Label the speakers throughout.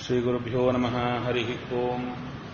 Speaker 1: श्रीगुरुभ्यो नमः हरिः ओम्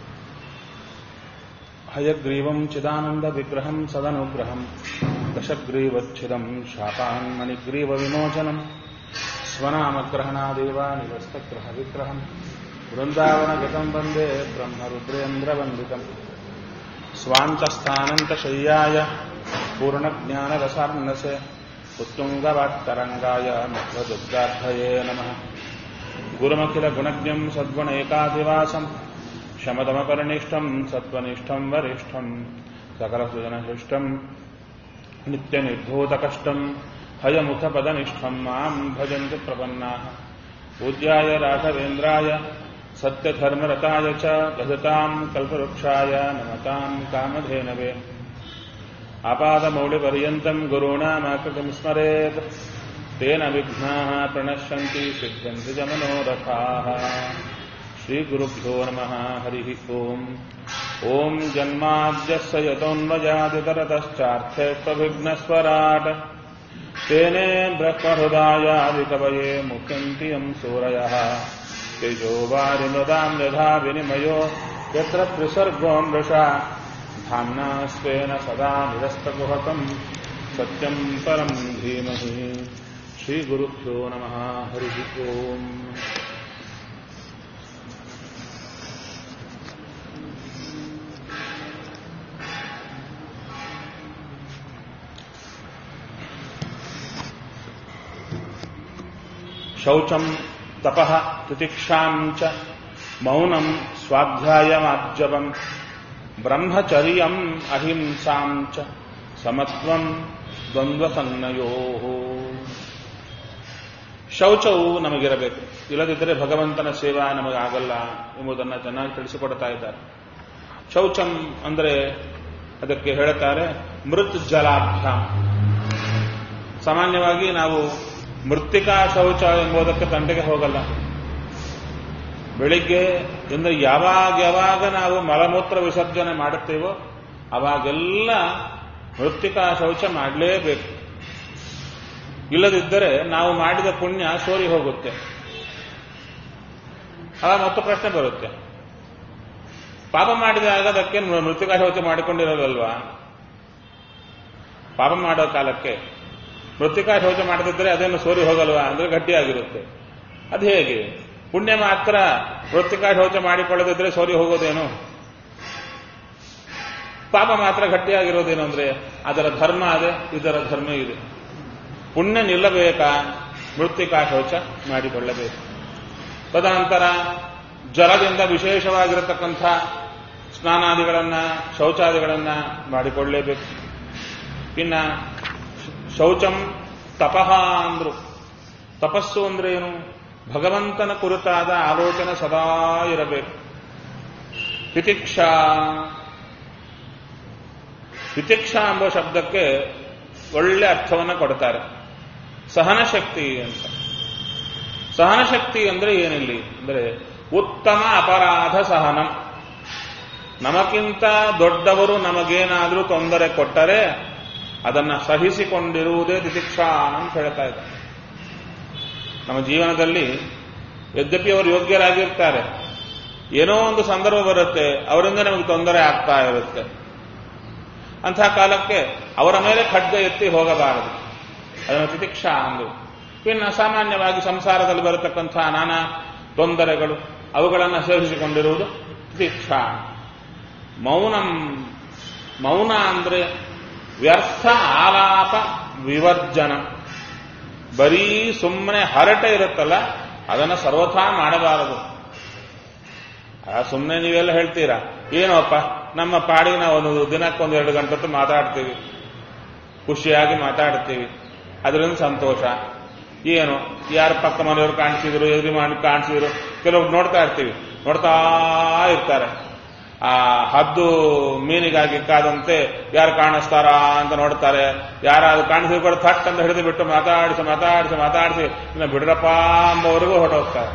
Speaker 1: हयग्रीवम् चिदानन्दविग्रहम् सदनुग्रहम् दशग्रीवच्छिदम् शापान्मणिग्रीवविमोचनम् स्वनामग्रहणादेव निवस्तग्रहविग्रहम् वृन्दावनगतम् वन्दे ब्रह्मरुद्रेन्द्रवन्दितम् स्वान्तस्थानन्तशय्याय पूर्णज्ञानरसार्णसे उत्तुङ्गवात्तरङ्गाय मध्वदुर्गार्थये नमः गुरुमखिलगुणज्ञम् सद्गुणैकाधिवासम् शमदमपरिनिष्ठम् सत्त्वनिष्ठम् वरिष्ठम् सकलसुजनशिष्टम् नित्यनिर्धूतकष्टम् हयमुखपदनिष्ठम् माम् भजन्तु प्रपन्नाः पूज्याय राघवेन्द्राय सत्यधर्मरताय च दधताम् कल्पवृक्षाय नमताम् कामधेनवे आपादमौलिपर्यन्तम् गुरूणामाकृतिम् स्मरेत् तेन विघ्नाः प्रणश्यन्ति सिद्ध्यन्ति च मनोरथाः श्रीगुरुभ्यो नमः हरिः ओम् ॐ जन्माद्यस्य यतोन्मजादितरतश्चार्थेष्वभिघ्नस्वराट् तेने ब्रह्महृदायादिकवये मुख्यन्ति यम् सूरयः तेजोवारिमृदाम् यथा विनिमयो यत्र त्रिसर्गो मृषा धाम्ना स्वेन सदा निरस्तकुहकम् सत्यम् परम् धीमहि श्रीगुरुभ्यो नमः हरिः ओम् शौचम् तपः तितिक्षाम् च मौनम् स्वाध्यायमाज्जवम् ब्रह्मचर्यम् अहिंसाम् च ಸಮತ್ವಂ ದ್ವಂದ್ವಸನ್ನಯೋ ಶೌಚವು ನಮಗಿರಬೇಕು ಇಲ್ಲದಿದ್ದರೆ ಭಗವಂತನ ಸೇವಾ ನಮಗಾಗಲ್ಲ ಎಂಬುದನ್ನು ಚೆನ್ನಾಗಿ ತಿಳಿಸಿಕೊಡ್ತಾ ಇದ್ದಾರೆ ಶೌಚಂ ಅಂದರೆ ಅದಕ್ಕೆ ಹೇಳುತ್ತಾರೆ ಮೃತ್ ಜಲಾಭ್ಯಾಮ್ ಸಾಮಾನ್ಯವಾಗಿ ನಾವು ಮೃತ್ತಿಕಾ ಶೌಚ ಎಂಬುದಕ್ಕೆ ತಂಟೆಗೆ ಹೋಗಲ್ಲ ಬೆಳಿಗ್ಗೆ ಅಂದ್ರೆ ಯಾವಾಗ ಯಾವಾಗ ನಾವು ಮಲಮೂತ್ರ ವಿಸರ್ಜನೆ ಮಾಡುತ್ತೇವೋ ಅವಾಗೆಲ್ಲ ಮೃತ್ತಿಕಾ ಶೌಚ ಮಾಡಲೇಬೇಕು ಇಲ್ಲದಿದ್ದರೆ ನಾವು ಮಾಡಿದ ಪುಣ್ಯ ಸೋರಿ ಹೋಗುತ್ತೆ ಆಗ ಮತ್ತೆ ಪ್ರಶ್ನೆ ಬರುತ್ತೆ ಪಾಪ ಮಾಡಿದಾಗ ಅದಕ್ಕೆ ಮೃತ್ತಿಕಾ ಶೌಚ ಮಾಡಿಕೊಂಡಿರೋದಲ್ವಾ ಪಾಪ ಮಾಡೋ ಕಾಲಕ್ಕೆ ಮೃತ್ತಿಕಾ ಶೌಚ ಮಾಡದಿದ್ದರೆ ಅದೇನು ಸೋರಿ ಹೋಗಲ್ವಾ ಅಂದ್ರೆ ಗಟ್ಟಿಯಾಗಿರುತ್ತೆ ಅದು ಹೇಗೆ ಪುಣ್ಯ ಮಾತ್ರ ಮೃತ್ತಿಕಾ ಶೌಚ ಮಾಡಿಕೊಳ್ಳದಿದ್ರೆ ಸೋರಿ ಹೋಗೋದೇನು ಪಾಪ ಮಾತ್ರ ಗಟ್ಟಿಯಾಗಿರೋದೇನು ಅಂದ್ರೆ ಅದರ ಧರ್ಮ ಅದೇ ಇದರ ಧರ್ಮ ಇದೆ ಪುಣ್ಯ ನಿಲ್ಲಬೇಕಾ ಮೃತ್ತಿಕಾ ಶೌಚ ಮಾಡಿಕೊಳ್ಳಬೇಕು ತದನಂತರ ಜಲದಿಂದ ವಿಶೇಷವಾಗಿರತಕ್ಕಂಥ ಸ್ನಾನಾದಿಗಳನ್ನ ಶೌಚಾದಿಗಳನ್ನ ಮಾಡಿಕೊಳ್ಳಲೇಬೇಕು ಇನ್ನ ಶೌಚಂ ತಪಃ ಅಂದ್ರು ತಪಸ್ಸು ಅಂದ್ರೆ ಏನು ಭಗವಂತನ ಕುರಿತಾದ ಆಲೋಚನೆ ಸದಾ ಇರಬೇಕು ತಿತಿಕ್ಷಾ ತಿತಿಕ್ಷಾ ಎಂಬ ಶಬ್ದಕ್ಕೆ ಒಳ್ಳೆ ಅರ್ಥವನ್ನು ಕೊಡ್ತಾರೆ ಸಹನ ಶಕ್ತಿ ಅಂತ ಸಹನ ಶಕ್ತಿ ಅಂದ್ರೆ ಏನಿಲ್ಲಿ ಅಂದ್ರೆ ಉತ್ತಮ ಅಪರಾಧ ಸಹನ ನಮಗಿಂತ ದೊಡ್ಡವರು ನಮಗೇನಾದರೂ ತೊಂದರೆ ಕೊಟ್ಟರೆ ಅದನ್ನ ಸಹಿಸಿಕೊಂಡಿರುವುದೇ ತಿತಿಕ್ಷಾ ಅಂತ ಹೇಳ್ತಾ ಇದ್ದಾರೆ ನಮ್ಮ ಜೀವನದಲ್ಲಿ ಯದ್ಯಪಿ ಅವರು ಯೋಗ್ಯರಾಗಿರ್ತಾರೆ ಏನೋ ಒಂದು ಸಂದರ್ಭ ಬರುತ್ತೆ ಅವರಿಂದ ನಮಗೆ ತೊಂದರೆ ಆಗ್ತಾ ಇರುತ್ತೆ ಅಂತಹ ಕಾಲಕ್ಕೆ ಅವರ ಮೇಲೆ ಖಡ್ಗ ಎತ್ತಿ ಹೋಗಬಾರದು ಅದನ್ನು ತಿತಿಕ್ಷಾ ಅಂದು ಇನ್ನು ಸಾಮಾನ್ಯವಾಗಿ ಸಂಸಾರದಲ್ಲಿ ಬರತಕ್ಕಂಥ ನಾನಾ ತೊಂದರೆಗಳು ಅವುಗಳನ್ನು ಸೇರಿಸಿಕೊಂಡಿರುವುದು ತಿತಿಕ್ಷಾ ಮೌನಂ ಮೌನ ಅಂದ್ರೆ ವ್ಯರ್ಥ ಆಲಾಪ ವಿವರ್ಜನ ಬರೀ ಸುಮ್ಮನೆ ಹರಟೆ ಇರುತ್ತಲ್ಲ ಅದನ್ನು ಸರ್ವಥಾ ಮಾಡಬಾರದು ಸುಮ್ಮನೆ ನೀವೆಲ್ಲ ಹೇಳ್ತೀರಾ ಏನೋಪ್ಪ ನಮ್ಮ ಪಾಡಿ ನಾವು ಒಂದು ದಿನಕ್ಕೊಂದು ಎರಡು ಗಂಟೆ ಹೊತ್ತು ಮಾತಾಡ್ತೀವಿ ಖುಷಿಯಾಗಿ ಮಾತಾಡ್ತೀವಿ ಅದರಿಂದ ಸಂತೋಷ ಏನು ಯಾರ ಪಕ್ಕ ಮನೆಯವರು ಕಾಣಿಸಿದ್ರು ಎದುರು ಮಾಡಿ ಕಾಣಿಸಿದ್ರು ಕೆಲವ್ರು ನೋಡ್ತಾ ಇರ್ತೀವಿ ನೋಡ್ತಾ ಇರ್ತಾರೆ ಆ ಹದ್ದು ಮೀನಿಗಾಗಿ ಕಾದಂತೆ ಯಾರು ಕಾಣಿಸ್ತಾರಾ ಅಂತ ನೋಡ್ತಾರೆ ಯಾರಾದ್ರು ಕಾಣಿಸಿದ್ರು ಕೂಡ ಥಟ್ ಅಂತ ಹಿಡಿದು ಬಿಟ್ಟು ಮಾತಾಡಿಸಿ ಮಾತಾಡಿಸಿ ಮಾತಾಡಿಸಿ ಇನ್ನು ಬಿಡ್ರಪ್ಪ ಅಂಬವರೆಗೂ ಹೊರಟೋಗ್ತಾರೆ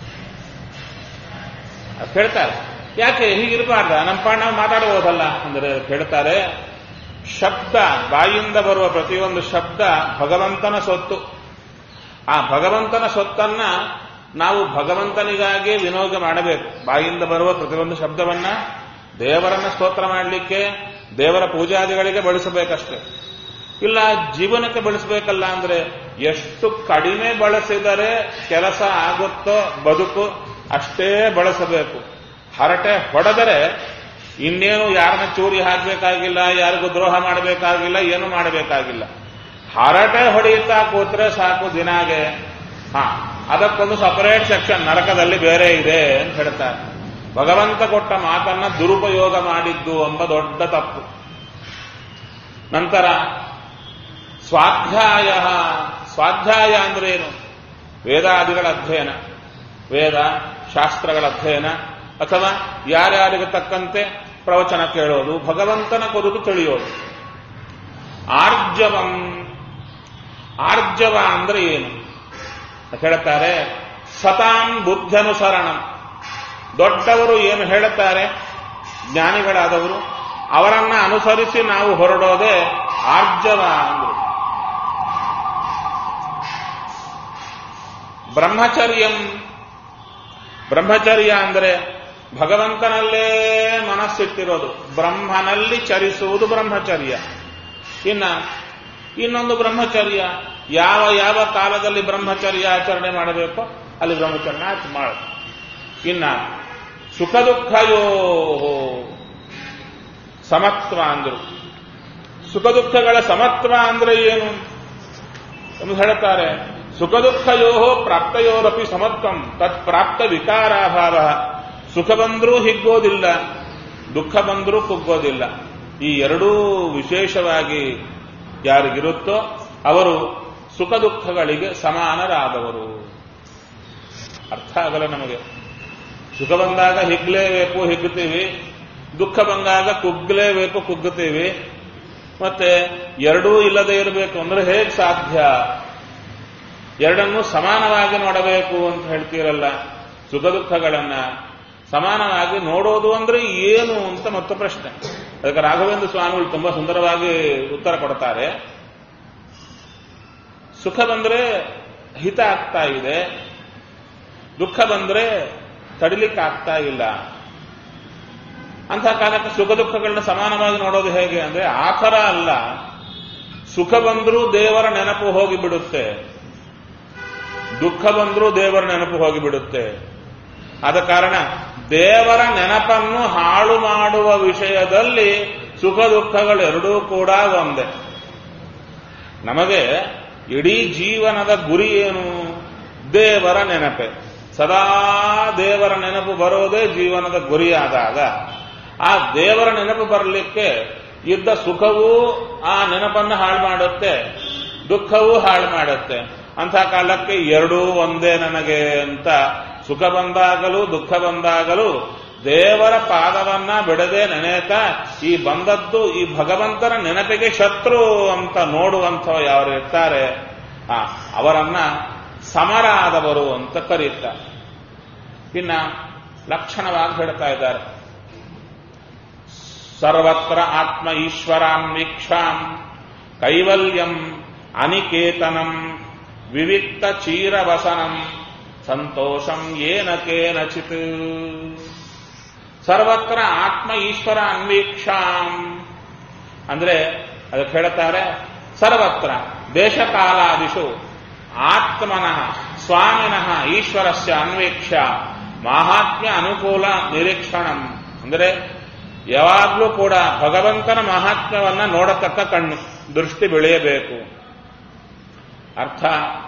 Speaker 1: ಹೇಳ್ತಾರೆ ಯಾಕೆ ಹೀಗಿರಬಾರ್ದ ನಮ್ಮ ಪಾಡ್ ನಾವು ಮಾತಾಡಬಹುದಲ್ಲ ಅಂದ್ರೆ ಹೇಳ್ತಾರೆ ಶಬ್ದ ಬಾಯಿಂದ ಬರುವ ಪ್ರತಿಯೊಂದು ಶಬ್ದ ಭಗವಂತನ ಸೊತ್ತು ಆ ಭಗವಂತನ ಸೊತ್ತನ್ನ ನಾವು ಭಗವಂತನಿಗಾಗಿ ವಿನೋದ ಮಾಡಬೇಕು ಬಾಯಿಂದ ಬರುವ ಪ್ರತಿಯೊಂದು ಶಬ್ದವನ್ನ ದೇವರನ್ನ ಸ್ತೋತ್ರ ಮಾಡಲಿಕ್ಕೆ ದೇವರ ಪೂಜಾದಿಗಳಿಗೆ ಬಳಸಬೇಕಷ್ಟೇ ಇಲ್ಲ ಜೀವನಕ್ಕೆ ಬಳಸಬೇಕಲ್ಲ ಅಂದ್ರೆ ಎಷ್ಟು ಕಡಿಮೆ ಬಳಸಿದರೆ ಕೆಲಸ ಆಗುತ್ತೋ ಬದುಕು ಅಷ್ಟೇ ಬಳಸಬೇಕು ಹರಟೆ ಹೊಡೆದರೆ ಇನ್ನೇನು ಯಾರನ್ನ ಚೂರಿ ಹಾಕಬೇಕಾಗಿಲ್ಲ ಯಾರಿಗೂ ದ್ರೋಹ ಮಾಡಬೇಕಾಗಿಲ್ಲ ಏನು ಮಾಡಬೇಕಾಗಿಲ್ಲ ಹರಟೆ ಹೊಡೆಯುತ್ತಾ ಕೂತ್ರೆ ಸಾಕು ದಿನಾಗೆ ಹಾ ಅದಕ್ಕೊಂದು ಸಪರೇಟ್ ಸೆಕ್ಷನ್ ನರಕದಲ್ಲಿ ಬೇರೆ ಇದೆ ಅಂತ ಹೇಳ್ತಾರೆ ಭಗವಂತ ಕೊಟ್ಟ ಮಾತನ್ನ ದುರುಪಯೋಗ ಮಾಡಿದ್ದು ಎಂಬ ದೊಡ್ಡ ತಪ್ಪು ನಂತರ ಸ್ವಾಧ್ಯಾಯ ಸ್ವಾಧ್ಯಾಯ ಅಂದ್ರೆ ಏನು ವೇದಾದಿಗಳ ಅಧ್ಯಯನ ವೇದ ಶಾಸ್ತ್ರಗಳ ಅಧ್ಯಯನ ಅಥವಾ ಯಾರ್ಯಾರಿಗೆ ತಕ್ಕಂತೆ ಪ್ರವಚನ ಕೇಳೋದು ಭಗವಂತನ ಕುರಿತು ತಿಳಿಯೋದು ಆರ್ಜವಂ ಆರ್ಜವ ಅಂದ್ರೆ ಏನು ಹೇಳ್ತಾರೆ ಸತಾಂ ಬುದ್ಧನುಸರಣ ದೊಡ್ಡವರು ಏನು ಹೇಳುತ್ತಾರೆ ಜ್ಞಾನಿಗಳಾದವರು ಅವರನ್ನ ಅನುಸರಿಸಿ ನಾವು ಹೊರಡೋದೇ ಆರ್ಜವ ಅಂದ್ರು ಬ್ರಹ್ಮಚರ್ಯಂ ಬ್ರಹ್ಮಚರ್ಯ ಅಂದರೆ ಭಗವಂತನಲ್ಲೇ ಮನಸ್ಸಿಟ್ಟಿರೋದು ಬ್ರಹ್ಮನಲ್ಲಿ ಚರಿಸುವುದು ಬ್ರಹ್ಮಚರ್ಯ ಇನ್ನ ಇನ್ನೊಂದು ಬ್ರಹ್ಮಚರ್ಯ ಯಾವ ಯಾವ ಕಾಲದಲ್ಲಿ ಬ್ರಹ್ಮಚರ್ಯ ಆಚರಣೆ ಮಾಡಬೇಕೋ ಅಲ್ಲಿ ಬ್ರಹ್ಮಚರ್ಯ ಆಚ ಮಾಡ ಇನ್ನ ಸುಖ ದುಃಖಯೋ ಸಮತ್ವ ಅಂದ್ರು ಸುಖ ದುಃಖಗಳ ಸಮತ್ವ ಅಂದ್ರೆ ಏನು ಎಂದು ಹೇಳುತ್ತಾರೆ ಸುಖ ದುಃಖಯೋ ಪ್ರಾಪ್ತಯೋರಪಿ ಸಮತ್ವಂ ತತ್ ಪ್ರಾಪ್ತ ವಿಕಾರಾಭಾವ ಸುಖ ಬಂದರೂ ಹಿಗ್ಗೋದಿಲ್ಲ ದುಃಖ ಬಂದರೂ ಕುಗ್ಗೋದಿಲ್ಲ ಈ ಎರಡೂ ವಿಶೇಷವಾಗಿ ಯಾರಿಗಿರುತ್ತೋ ಅವರು ಸುಖ ದುಃಖಗಳಿಗೆ ಸಮಾನರಾದವರು ಅರ್ಥ ಆಗಲ್ಲ ನಮಗೆ ಸುಖ ಬಂದಾಗ ಹಿಗ್ಲೇಬೇಕು ಹಿಗ್ಗುತ್ತೀವಿ ದುಃಖ ಬಂದಾಗ ಕುಗ್ಲೇಬೇಕು ಕುಗ್ಗುತ್ತೀವಿ ಮತ್ತೆ ಎರಡೂ ಇಲ್ಲದೆ ಇರಬೇಕು ಅಂದ್ರೆ ಹೇಗೆ ಸಾಧ್ಯ ಎರಡನ್ನೂ ಸಮಾನವಾಗಿ ನೋಡಬೇಕು ಅಂತ ಹೇಳ್ತೀರಲ್ಲ ಸುಖ ದುಃಖಗಳನ್ನ ಸಮಾನವಾಗಿ ನೋಡೋದು ಅಂದ್ರೆ ಏನು ಅಂತ ಮತ್ತೆ ಪ್ರಶ್ನೆ ಅದಕ್ಕೆ ರಾಘವೇಂದ್ರ ಸ್ವಾಮಿಗಳು ತುಂಬಾ ಸುಂದರವಾಗಿ ಉತ್ತರ ಕೊಡ್ತಾರೆ ಸುಖ ಬಂದ್ರೆ ಹಿತ ಆಗ್ತಾ ಇದೆ ದುಃಖ ಬಂದ್ರೆ ತಡಿಲಿಕ್ಕೆ ಆಗ್ತಾ ಇಲ್ಲ ಅಂತ ಕಾಲಕ್ಕೆ ಸುಖ ದುಃಖಗಳನ್ನ ಸಮಾನವಾಗಿ ನೋಡೋದು ಹೇಗೆ ಅಂದ್ರೆ ಆ ಥರ ಅಲ್ಲ ಸುಖ ಬಂದ್ರೂ ದೇವರ ನೆನಪು ಹೋಗಿಬಿಡುತ್ತೆ ದುಃಖ ಬಂದ್ರೂ ದೇವರ ನೆನಪು ಹೋಗಿಬಿಡುತ್ತೆ ಆದ ಕಾರಣ ದೇವರ ನೆನಪನ್ನು ಹಾಳು ಮಾಡುವ ವಿಷಯದಲ್ಲಿ ಸುಖ ದುಃಖಗಳೆರಡೂ ಕೂಡ ಒಂದೇ ನಮಗೆ ಇಡೀ ಜೀವನದ ಗುರಿ ಏನು ದೇವರ ನೆನಪೆ ಸದಾ ದೇವರ ನೆನಪು ಬರೋದೇ ಜೀವನದ ಗುರಿಯಾದಾಗ ಆ ದೇವರ ನೆನಪು ಬರಲಿಕ್ಕೆ ಇದ್ದ ಸುಖವೂ ಆ ನೆನಪನ್ನು ಹಾಳು ಮಾಡುತ್ತೆ ದುಃಖವೂ ಹಾಳು ಮಾಡುತ್ತೆ ಅಂಥ ಕಾಲಕ್ಕೆ ಎರಡೂ ಒಂದೇ ನನಗೆ ಅಂತ ಸುಖ ಬಂದಾಗಲೂ ದುಃಖ ಬಂದಾಗಲೂ ದೇವರ ಪಾದವನ್ನ ಬಿಡದೆ ನೆನೆತ ಈ ಬಂದದ್ದು ಈ ಭಗವಂತನ ನೆನಪಿಗೆ ಶತ್ರು ಅಂತ ನೋಡುವಂಥ ಯಾರು ಇರ್ತಾರೆ ಆ ಅವರನ್ನ ಸಮರಾದವರು ಅಂತ ಕರೀತಾರೆ ಇನ್ನ ಲಕ್ಷಣವಾಗಿ ಹೇಳ್ತಾ ಇದ್ದಾರೆ ಸರ್ವತ್ರ ಆತ್ಮ ಈಶ್ವರಾನ್ವೀಕ್ಷಾಂ ಕೈವಲ್ಯಂ ಅನಿಕೇತನಂ ವಿವಿಕ್ತ ಚೀರವಸನಂ ಸಂತೋಷಂ ಏನ ಕೇನಚಿತ್ ಸರ್ವತ್ರ ಆತ್ಮ ಈಶ್ವರ ಅನ್ವೀಕ್ಷಾಂ ಅಂದ್ರೆ ಅದಕ್ಕೆ ಹೇಳ್ತಾರೆ ಸರ್ವತ್ರ ದೇಶಕಾಲಾದಿಷು ಆತ್ಮನಃ ಸ್ವಾಮಿನಃ ಈಶ್ವರಸ್ಯ ಅನ್ವೇಕ್ಷ ಮಾಹಾತ್ಮ್ಯ ಅನುಕೂಲ ನಿರೀಕ್ಷಣಂ ಅಂದರೆ ಯಾವಾಗಲೂ ಕೂಡ ಭಗವಂತನ ಮಹಾತ್ಮ್ಯವನ್ನ ನೋಡತಕ್ಕ ಕಣ್ಣು ದೃಷ್ಟಿ ಬೆಳೆಯಬೇಕು ಅರ್ಥ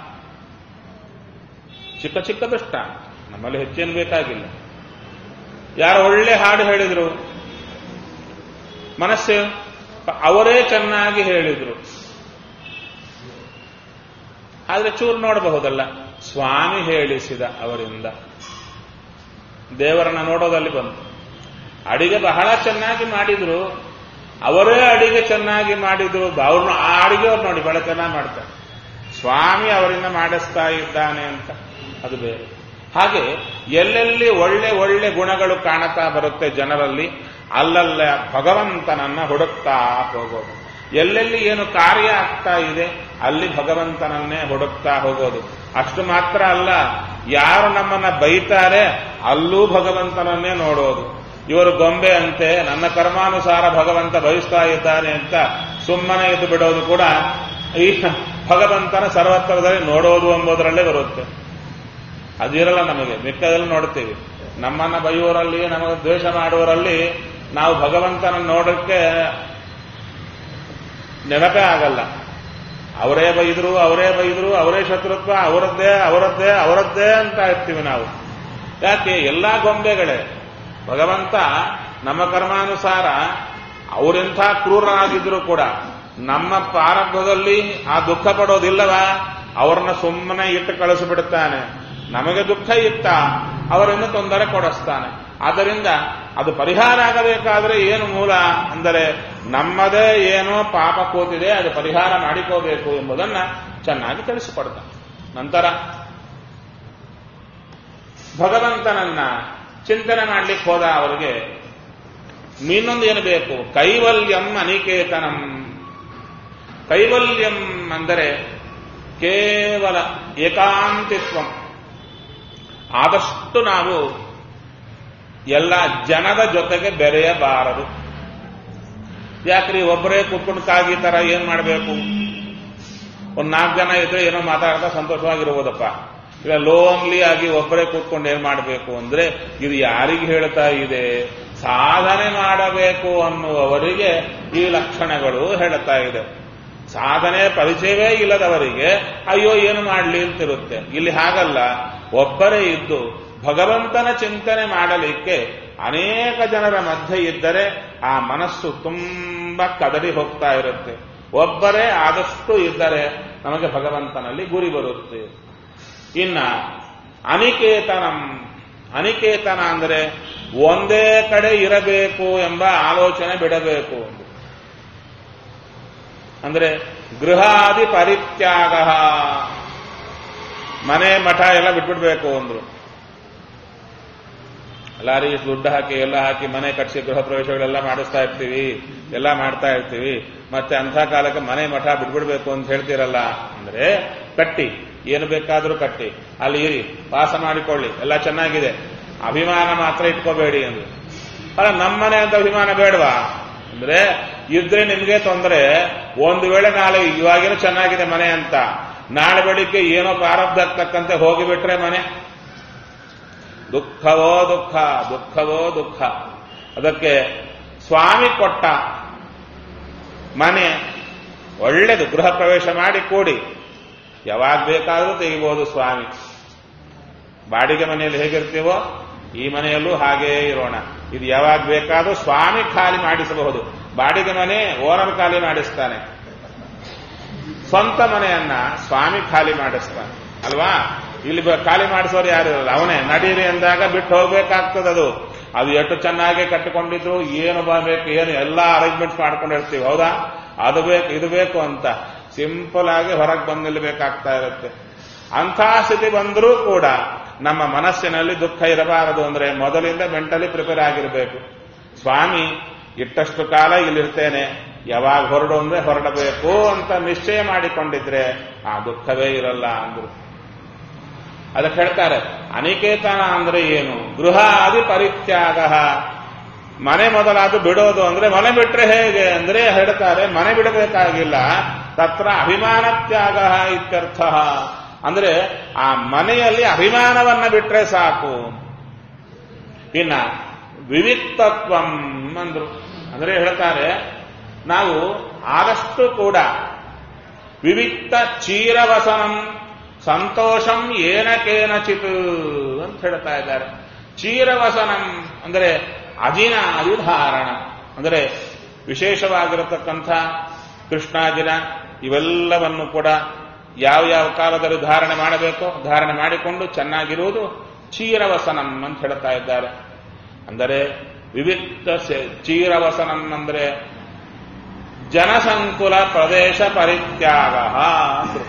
Speaker 1: ಚಿಕ್ಕ ಚಿಕ್ಕ ದೃಷ್ಟ ನಮ್ಮಲ್ಲಿ ಹೆಚ್ಚೇನು ಬೇಕಾಗಿಲ್ಲ ಯಾರು ಒಳ್ಳೆ ಹಾಡು ಹೇಳಿದ್ರು ಮನಸ್ಸು ಅವರೇ ಚೆನ್ನಾಗಿ ಹೇಳಿದ್ರು ಆದ್ರೆ ಚೂರು ನೋಡಬಹುದಲ್ಲ ಸ್ವಾಮಿ ಹೇಳಿಸಿದ ಅವರಿಂದ ದೇವರನ್ನ ನೋಡೋದಲ್ಲಿ ಬಂತು ಅಡಿಗೆ ಬಹಳ ಚೆನ್ನಾಗಿ ಮಾಡಿದ್ರು ಅವರೇ ಅಡಿಗೆ ಚೆನ್ನಾಗಿ ಮಾಡಿದ್ರು ಅವ್ರನ್ನ ಆ ಅಡಿಗೆ ಅವ್ರು ನೋಡಿ ಬಹಳ ಚೆನ್ನಾಗಿ ಮಾಡ್ತಾರೆ ಸ್ವಾಮಿ ಅವರಿಂದ ಮಾಡಿಸ್ತಾ ಇದ್ದಾನೆ ಅಂತ ಅದು ಬೇರೆ ಹಾಗೆ ಎಲ್ಲೆಲ್ಲಿ ಒಳ್ಳೆ ಒಳ್ಳೆ ಗುಣಗಳು ಕಾಣುತ್ತಾ ಬರುತ್ತೆ ಜನರಲ್ಲಿ ಅಲ್ಲಲ್ಲ ಭಗವಂತನನ್ನ ಹುಡುಕ್ತಾ ಹೋಗೋದು ಎಲ್ಲೆಲ್ಲಿ ಏನು ಕಾರ್ಯ ಆಗ್ತಾ ಇದೆ ಅಲ್ಲಿ ಭಗವಂತನನ್ನೇ ಹುಡುಕ್ತಾ ಹೋಗೋದು ಅಷ್ಟು ಮಾತ್ರ ಅಲ್ಲ ಯಾರು ನಮ್ಮನ್ನ ಬೈತಾರೆ ಅಲ್ಲೂ ಭಗವಂತನನ್ನೇ ನೋಡೋದು ಇವರು ಗೊಂಬೆ ಅಂತೆ ನನ್ನ ಕರ್ಮಾನುಸಾರ ಭಗವಂತ ಬಯಸ್ತಾ ಇದ್ದಾನೆ ಅಂತ ಸುಮ್ಮನೆ ಇದ್ದು ಬಿಡೋದು ಕೂಡ ಈ ಭಗವಂತನ ಸರ್ವತ್ರದಲ್ಲಿ ನೋಡೋದು ಎಂಬುದರಲ್ಲೇ ಬರುತ್ತೆ ಅದಿರಲ್ಲ ನಮಗೆ ಮಿಕ್ಕದಲ್ಲಿ ನೋಡ್ತೀವಿ ನಮ್ಮನ್ನ ಬೈಯೋರಲ್ಲಿ ನಮಗೆ ದ್ವೇಷ ಮಾಡುವವರಲ್ಲಿ ನಾವು ಭಗವಂತನ ನೋಡಕ್ಕೆ ನೆನಪೇ ಆಗಲ್ಲ ಅವರೇ ಬೈದ್ರು ಅವರೇ ಬೈದ್ರು ಅವರೇ ಶತ್ರುತ್ವ ಅವರದ್ದೇ ಅವರದ್ದೇ ಅವರದ್ದೇ ಅಂತ ಇರ್ತೀವಿ ನಾವು ಯಾಕೆ ಎಲ್ಲಾ ಗೊಂಬೆಗಳೇ ಭಗವಂತ ನಮ್ಮ ಕರ್ಮಾನುಸಾರ ಅವರೆಂಥ ಕ್ರೂರರಾಗಿದ್ರು ಕೂಡ ನಮ್ಮ ಪ್ರಾರಂಭದಲ್ಲಿ ಆ ದುಃಖ ಪಡೋದಿಲ್ಲವಾ ಅವ್ರನ್ನ ಸುಮ್ಮನೆ ಇಟ್ಟು ಕಳಿಸಿಬಿಡುತ್ತಾನೆ ನಮಗೆ ದುಃಖ ಇತ್ತ ಅವರನ್ನು ತೊಂದರೆ ಕೊಡಿಸ್ತಾನೆ ಆದ್ದರಿಂದ ಅದು ಪರಿಹಾರ ಆಗಬೇಕಾದ್ರೆ ಏನು ಮೂಲ ಅಂದರೆ ನಮ್ಮದೇ ಏನೋ ಪಾಪ ಕೂತಿದೆ ಅದು ಪರಿಹಾರ ಮಾಡಿಕೋಬೇಕು ಎಂಬುದನ್ನ ಚೆನ್ನಾಗಿ ತಿಳಿಸಿಕೊಡ್ತಾನೆ ನಂತರ ಭಗವಂತನನ್ನ ಚಿಂತನೆ ಮಾಡ್ಲಿಕ್ಕೆ ಹೋದ ಅವರಿಗೆ ಇನ್ನೊಂದು ಏನು ಬೇಕು ಕೈವಲ್ಯಂ ಅನಿಕೇತನಂ ಕೈವಲ್ಯಂ ಅಂದರೆ ಕೇವಲ ಏಕಾಂತಿತ್ವಂ ಆದಷ್ಟು ನಾವು ಎಲ್ಲ ಜನದ ಜೊತೆಗೆ ಬೆರೆಯಬಾರದು ಯಾಕ್ರಿ ಒಬ್ಬರೇ ಕುತ್ಕೊಂಡು ಕಾಗಿ ತರ ಏನ್ ಮಾಡಬೇಕು ಒಂದ್ ನಾಲ್ಕು ಜನ ಇದ್ರೆ ಏನೋ ಮಾತಾಡ್ತಾ ಸಂತೋಷವಾಗಿರ್ಬೋದಪ್ಪ ಈಗ ಲೋನ್ಲಿ ಆಗಿ ಒಬ್ಬರೇ ಕೂತ್ಕೊಂಡು ಏನ್ ಮಾಡಬೇಕು ಅಂದ್ರೆ ಇದು ಯಾರಿಗೆ ಹೇಳ್ತಾ ಇದೆ ಸಾಧನೆ ಮಾಡಬೇಕು ಅನ್ನುವವರಿಗೆ ಈ ಲಕ್ಷಣಗಳು ಹೇಳ್ತಾ ಇದೆ ಸಾಧನೆ ಪರಿಚಯವೇ ಇಲ್ಲದವರಿಗೆ ಅಯ್ಯೋ ಏನು ಮಾಡಲಿ ಅಂತಿರುತ್ತೆ ಇಲ್ಲಿ ಹಾಗಲ್ಲ ಒಬ್ಬರೇ ಇದ್ದು ಭಗವಂತನ ಚಿಂತನೆ ಮಾಡಲಿಕ್ಕೆ ಅನೇಕ ಜನರ ಮಧ್ಯೆ ಇದ್ದರೆ ಆ ಮನಸ್ಸು ತುಂಬಾ ಕದಡಿ ಹೋಗ್ತಾ ಇರುತ್ತೆ ಒಬ್ಬರೇ ಆದಷ್ಟು ಇದ್ದರೆ ನಮಗೆ ಭಗವಂತನಲ್ಲಿ ಗುರಿ ಬರುತ್ತೆ ಇನ್ನ ಅನಿಕೇತನಂ ಅನಿಕೇತನ ಅಂದರೆ ಒಂದೇ ಕಡೆ ಇರಬೇಕು ಎಂಬ ಆಲೋಚನೆ ಬಿಡಬೇಕು ಅಂದ್ರೆ ಗೃಹಾದಿ ಪರಿತ್ಯಾಗ ಮನೆ ಮಠ ಎಲ್ಲ ಬಿಟ್ಬಿಡ್ಬೇಕು ಅಂದ್ರು ಎಲ್ಲಾರಿಗೆ ದುಡ್ಡು ಹಾಕಿ ಎಲ್ಲ ಹಾಕಿ ಮನೆ ಕಟ್ಟಿಸಿ ಗೃಹ ಪ್ರವೇಶಗಳೆಲ್ಲ ಮಾಡಿಸ್ತಾ ಇರ್ತೀವಿ ಎಲ್ಲ ಮಾಡ್ತಾ ಇರ್ತೀವಿ ಮತ್ತೆ ಅಂಥ ಕಾಲಕ್ಕೆ ಮನೆ ಮಠ ಬಿಟ್ಬಿಡ್ಬೇಕು ಅಂತ ಹೇಳ್ತೀರಲ್ಲ ಅಂದ್ರೆ ಕಟ್ಟಿ ಏನು ಬೇಕಾದರೂ ಕಟ್ಟಿ ಅಲ್ಲಿ ಇರಿ ವಾಸ ಮಾಡಿಕೊಳ್ಳಿ ಎಲ್ಲ ಚೆನ್ನಾಗಿದೆ ಅಭಿಮಾನ ಮಾತ್ರ ಇಟ್ಕೋಬೇಡಿ ಅಂದ್ರು ಅಲ್ಲ ನಮ್ಮನೆ ಅಂತ ಅಭಿಮಾನ ಬೇಡವಾ ಅಂದ್ರೆ ಇದ್ರೆ ನಿಮ್ಗೆ ತೊಂದರೆ ಒಂದು ವೇಳೆ ನಾಳೆ ಇವಾಗಿನೂ ಚೆನ್ನಾಗಿದೆ ಮನೆ ಅಂತ ನಾಳೆ ಬೆಳಿಗ್ಗೆ ಏನೋ ಪ್ರಾರಬ್ಧ ತಕ್ಕಂತೆ ಹೋಗಿಬಿಟ್ರೆ ಮನೆ ದುಃಖವೋ ದುಃಖ ದುಃಖವೋ ದುಃಖ ಅದಕ್ಕೆ ಸ್ವಾಮಿ ಕೊಟ್ಟ ಮನೆ ಒಳ್ಳೆದು ಗೃಹ ಪ್ರವೇಶ ಮಾಡಿ ಕೂಡಿ ಯಾವಾಗ ಬೇಕಾದರೂ ತೆಗಿಬಹುದು ಸ್ವಾಮಿ ಬಾಡಿಗೆ ಮನೆಯಲ್ಲಿ ಹೇಗಿರ್ತೀವೋ ಈ ಮನೆಯಲ್ಲೂ ಹಾಗೇ ಇರೋಣ ಇದು ಯಾವಾಗ ಬೇಕಾದ್ರೂ ಸ್ವಾಮಿ ಖಾಲಿ ಮಾಡಿಸಬಹುದು ಬಾಡಿಗೆ ಮನೆ ಓನರ್ ಖಾಲಿ ಮಾಡಿಸ್ತಾನೆ ಸ್ವಂತ ಮನೆಯನ್ನ ಸ್ವಾಮಿ ಖಾಲಿ ಮಾಡಿಸ್ತಾನೆ ಅಲ್ವಾ ಇಲ್ಲಿ ಖಾಲಿ ಮಾಡಿಸೋರು ಯಾರು ಇರಲ್ಲ ಅವನೇ ನಡೀರಿ ಅಂದಾಗ ಬಿಟ್ಟು ಹೋಗ್ಬೇಕಾಗ್ತದದು ಅದು ಎಷ್ಟು ಚೆನ್ನಾಗಿ ಕಟ್ಟಿಕೊಂಡಿದ್ರು ಏನು ಬರಬೇಕು ಏನು ಎಲ್ಲ ಅರೇಂಜ್ಮೆಂಟ್ಸ್ ಮಾಡ್ಕೊಂಡಿರ್ತೀವಿ ಹೌದಾ ಅದು ಬೇಕು ಇದು ಬೇಕು ಅಂತ ಸಿಂಪಲ್ ಆಗಿ ಹೊರಗೆ ಬಂದು ನಿಲ್ಲಬೇಕಾಗ್ತಾ ಇರುತ್ತೆ ಅಂಥ ಸ್ಥಿತಿ ಬಂದರೂ ಕೂಡ ನಮ್ಮ ಮನಸ್ಸಿನಲ್ಲಿ ದುಃಖ ಇರಬಾರದು ಅಂದ್ರೆ ಮೊದಲಿಂದ ಮೆಂಟಲಿ ಪ್ರಿಪೇರ್ ಆಗಿರಬೇಕು ಸ್ವಾಮಿ ಇಟ್ಟಷ್ಟು ಕಾಲ ಇಲ್ಲಿರ್ತೇನೆ ಯಾವಾಗ ಹೊರಡು ಅಂದ್ರೆ ಹೊರಡಬೇಕು ಅಂತ ನಿಶ್ಚಯ ಮಾಡಿಕೊಂಡಿದ್ರೆ ಆ ದುಃಖವೇ ಇರಲ್ಲ ಅಂದ್ರು ಅದಕ್ಕೆ ಹೇಳ್ತಾರೆ ಅನಿಕೇತನ ಅಂದ್ರೆ ಏನು ಗೃಹ ಆದಿ ಪರಿತ್ಯಾಗ ಮನೆ ಮೊದಲಾದ ಬಿಡೋದು ಅಂದ್ರೆ ಮನೆ ಬಿಟ್ರೆ ಹೇಗೆ ಅಂದ್ರೆ ಹೇಳ್ತಾರೆ ಮನೆ ಬಿಡಬೇಕಾಗಿಲ್ಲ ತತ್ರ ಅಭಿಮಾನ ತ್ಯಾಗ ಇತ್ಯರ್ಥ ಅಂದ್ರೆ ಆ ಮನೆಯಲ್ಲಿ ಅಭಿಮಾನವನ್ನ ಬಿಟ್ರೆ ಸಾಕು ಇನ್ನ ವಿವಿಕ್ತತ್ವಂ ಅಂದ್ರು ಅಂದ್ರೆ ಹೇಳ್ತಾರೆ ನಾವು ಆದಷ್ಟು ಕೂಡ ವಿವಿಕ್ತ ಚೀರವಸನಂ ಸಂತೋಷಂ ಏನಕೇನಚಿತ್ ಅಂತ ಹೇಳ್ತಾ ಇದ್ದಾರೆ ಚೀರವಸನಂ ಅಂದ್ರೆ ಅಜಿನಾದಿ ಧಾರಣ ಅಂದರೆ ವಿಶೇಷವಾಗಿರತಕ್ಕಂಥ ಕೃಷ್ಣಾಜಿನ ಇವೆಲ್ಲವನ್ನು ಕೂಡ ಯಾವ ಯಾವ ಕಾಲದಲ್ಲಿ ಧಾರಣೆ ಮಾಡಬೇಕೋ ಧಾರಣೆ ಮಾಡಿಕೊಂಡು ಚೆನ್ನಾಗಿರುವುದು ಚೀರವಸನಂ ಅಂತ ಹೇಳ್ತಾ ಇದ್ದಾರೆ ಅಂದರೆ ವಿವಿಕ್ತ ಚೀರವಸನಂ ಅಂದರೆ ಜನಸಂಕುಲ ಪ್ರದೇಶ ಪರಿತ್ಯಾಗ ಅಂದ್ರು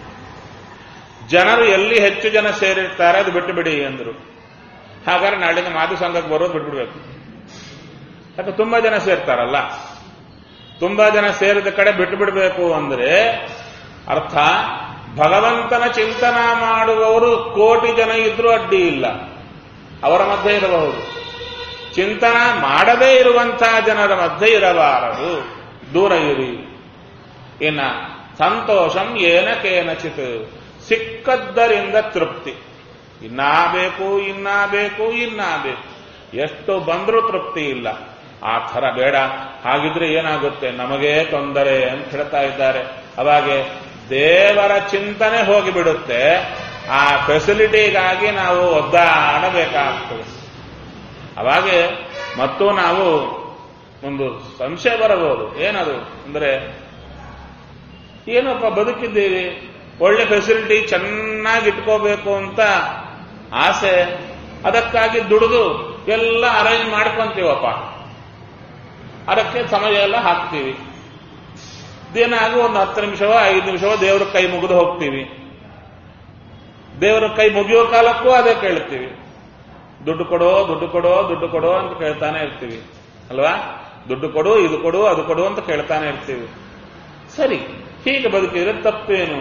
Speaker 1: ಜನರು ಎಲ್ಲಿ ಹೆಚ್ಚು ಜನ ಸೇರಿರ್ತಾರೆ ಅದು ಬಿಟ್ಟು ಬಿಡಿ ಅಂದ್ರು ಹಾಗಾದ್ರೆ ನಾಳಿನ ಮಾತು ಸಂಘಕ್ಕೆ ಬರೋದು ಬಿಟ್ಬಿಡ್ಬೇಕು ಯಾಕೆ ತುಂಬಾ ಜನ ಸೇರ್ತಾರಲ್ಲ ತುಂಬಾ ಜನ ಸೇರಿದ ಕಡೆ ಬಿಟ್ಟು ಬಿಡಬೇಕು ಅಂದ್ರೆ ಅರ್ಥ ಭಗವಂತನ ಚಿಂತನ ಮಾಡುವವರು ಕೋಟಿ ಜನ ಇದ್ರೂ ಅಡ್ಡಿ ಇಲ್ಲ ಅವರ ಮಧ್ಯೆ ಇರಬಹುದು ಚಿಂತನ ಮಾಡದೇ ಇರುವಂತಹ ಜನರ ಮಧ್ಯೆ ಇರಬಾರದು ದೂರ ಇರಿ ಇನ್ನ ಸಂತೋಷಂ ಏನ ಕೇನಚಿತ್ ಸಿಕ್ಕದ್ದರಿಂದ ತೃಪ್ತಿ ಇನ್ನಾ ಬೇಕು ಇನ್ನಾ ಬೇಕು ಇನ್ನಾ ಬೇಕು ಎಷ್ಟು ಬಂದರೂ ತೃಪ್ತಿ ಇಲ್ಲ ಆ ಥರ ಬೇಡ ಹಾಗಿದ್ರೆ ಏನಾಗುತ್ತೆ ನಮಗೇ ತೊಂದರೆ ಅಂತ ಹೇಳ್ತಾ ಇದ್ದಾರೆ ಅವಾಗೆ ದೇವರ ಚಿಂತನೆ ಹೋಗಿಬಿಡುತ್ತೆ ಆ ಫೆಸಿಲಿಟಿಗಾಗಿ ನಾವು ಒದ್ದಾಡಬೇಕಾಗ್ತದೆ ಅವಾಗೆ ಮತ್ತು ನಾವು ಒಂದು ಸಂಶಯ ಬರಬಹುದು ಏನದು ಅಂದ್ರೆ ಏನಪ್ಪ ಬದುಕಿದ್ದೀವಿ ಒಳ್ಳೆ ಫೆಸಿಲಿಟಿ ಚೆನ್ನಾಗಿ ಇಟ್ಕೋಬೇಕು ಅಂತ ಆಸೆ ಅದಕ್ಕಾಗಿ ದುಡಿದು ಎಲ್ಲ ಅರೇಂಜ್ ಮಾಡ್ಕೊಂತೀವಪ್ಪ ಅದಕ್ಕೆ ಸಮಯ ಎಲ್ಲ ಹಾಕ್ತೀವಿ ದಿನಾಗೂ ಒಂದು ಹತ್ತು ನಿಮಿಷವೋ ಐದು ನಿಮಿಷವೋ ದೇವ್ರ ಕೈ ಮುಗಿದು ಹೋಗ್ತೀವಿ ದೇವರ ಕೈ ಮುಗಿಯೋ ಕಾಲಕ್ಕೂ ಅದೇ ಕೇಳ್ತೀವಿ ದುಡ್ಡು ಕೊಡೋ ದುಡ್ಡು ಕೊಡೋ ದುಡ್ಡು ಕೊಡೋ ಅಂತ ಕೇಳ್ತಾನೆ ಇರ್ತೀವಿ ಅಲ್ವಾ ದುಡ್ಡು ಕೊಡು ಇದು ಕೊಡು ಅದು ಕೊಡು ಅಂತ ಕೇಳ್ತಾನೆ ಇರ್ತೀವಿ ಸರಿ ಹೀಗೆ ಬದುಕಿದ್ರೆ ತಪ್ಪೇನು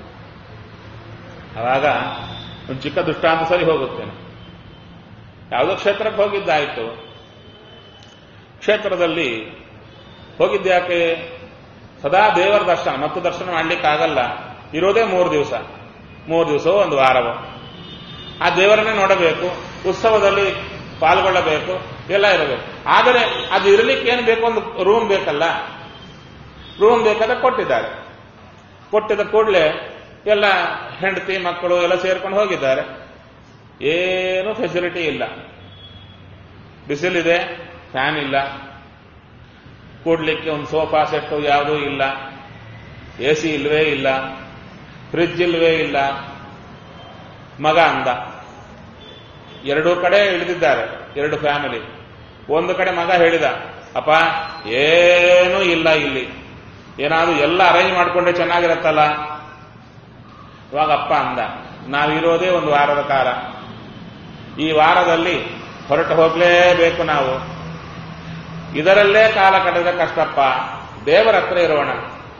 Speaker 1: ಅವಾಗ ಒಂದು ಚಿಕ್ಕ ದೃಷ್ಟಾಂತ ಸರಿ ಹೋಗುತ್ತೇನೆ ಯಾವುದೋ ಕ್ಷೇತ್ರಕ್ಕೆ ಹೋಗಿದ್ದಾಯ್ತು ಕ್ಷೇತ್ರದಲ್ಲಿ ಹೋಗಿದ್ಯಾಕೆ ಸದಾ ದೇವರ ದರ್ಶನ ಮತ್ತು ದರ್ಶನ ಮಾಡ್ಲಿಕ್ಕಾಗಲ್ಲ ಇರೋದೇ ಮೂರು ದಿವಸ ಮೂರು ದಿವಸವೋ ಒಂದು ವಾರವೋ ಆ ದೇವರನ್ನೇ ನೋಡಬೇಕು ಉತ್ಸವದಲ್ಲಿ ಪಾಲ್ಗೊಳ್ಳಬೇಕು ಎಲ್ಲ ಇರಬೇಕು ಆದರೆ ಅದು ಇರಲಿಕ್ಕೆ ಏನು ಬೇಕು ಒಂದು ರೂಮ್ ಬೇಕಲ್ಲ ರೂಮ್ ಬೇಕಾದ್ರೆ ಕೊಟ್ಟಿದ್ದಾರೆ ಕೊಟ್ಟಿದ ಕೂಡಲೇ ಎಲ್ಲ ಹೆಂಡತಿ ಮಕ್ಕಳು ಎಲ್ಲ ಸೇರ್ಕೊಂಡು ಹೋಗಿದ್ದಾರೆ ಏನು ಫೆಸಿಲಿಟಿ ಇಲ್ಲ ಬಿಸಿಲಿದೆ ಫ್ಯಾನ್ ಇಲ್ಲ ಕೂಡ್ಲಿಕ್ಕೆ ಒಂದು ಸೋಫಾ ಸೆಟ್ಟು ಯಾವುದೂ ಇಲ್ಲ ಎ ಸಿ ಇಲ್ವೇ ಇಲ್ಲ ಫ್ರಿಡ್ಜ್ ಇಲ್ವೇ ಇಲ್ಲ ಮಗ ಅಂದ ಎರಡೂ ಕಡೆ ಇಳಿದಿದ್ದಾರೆ ಎರಡು ಫ್ಯಾಮಿಲಿ ಒಂದು ಕಡೆ ಮಗ ಹೇಳಿದ ಅಪ್ಪ ಏನೂ ಇಲ್ಲ ಇಲ್ಲಿ ಏನಾದ್ರೂ ಎಲ್ಲ ಅರೇಂಜ್ ಮಾಡಿಕೊಂಡ್ರೆ ಚೆನ್ನಾಗಿರತ್ತಲ್ಲ ಇವಾಗ ಅಪ್ಪ ಅಂದ ನಾವಿರೋದೇ ಒಂದು ವಾರದ ಕಾಲ ಈ ವಾರದಲ್ಲಿ ಹೊರಟು ಹೋಗ್ಲೇಬೇಕು ನಾವು ಇದರಲ್ಲೇ ಕಾಲ ಕಳೆದ ಕಷ್ಟಪ್ಪ ದೇವರ ಹತ್ರ ಇರೋಣ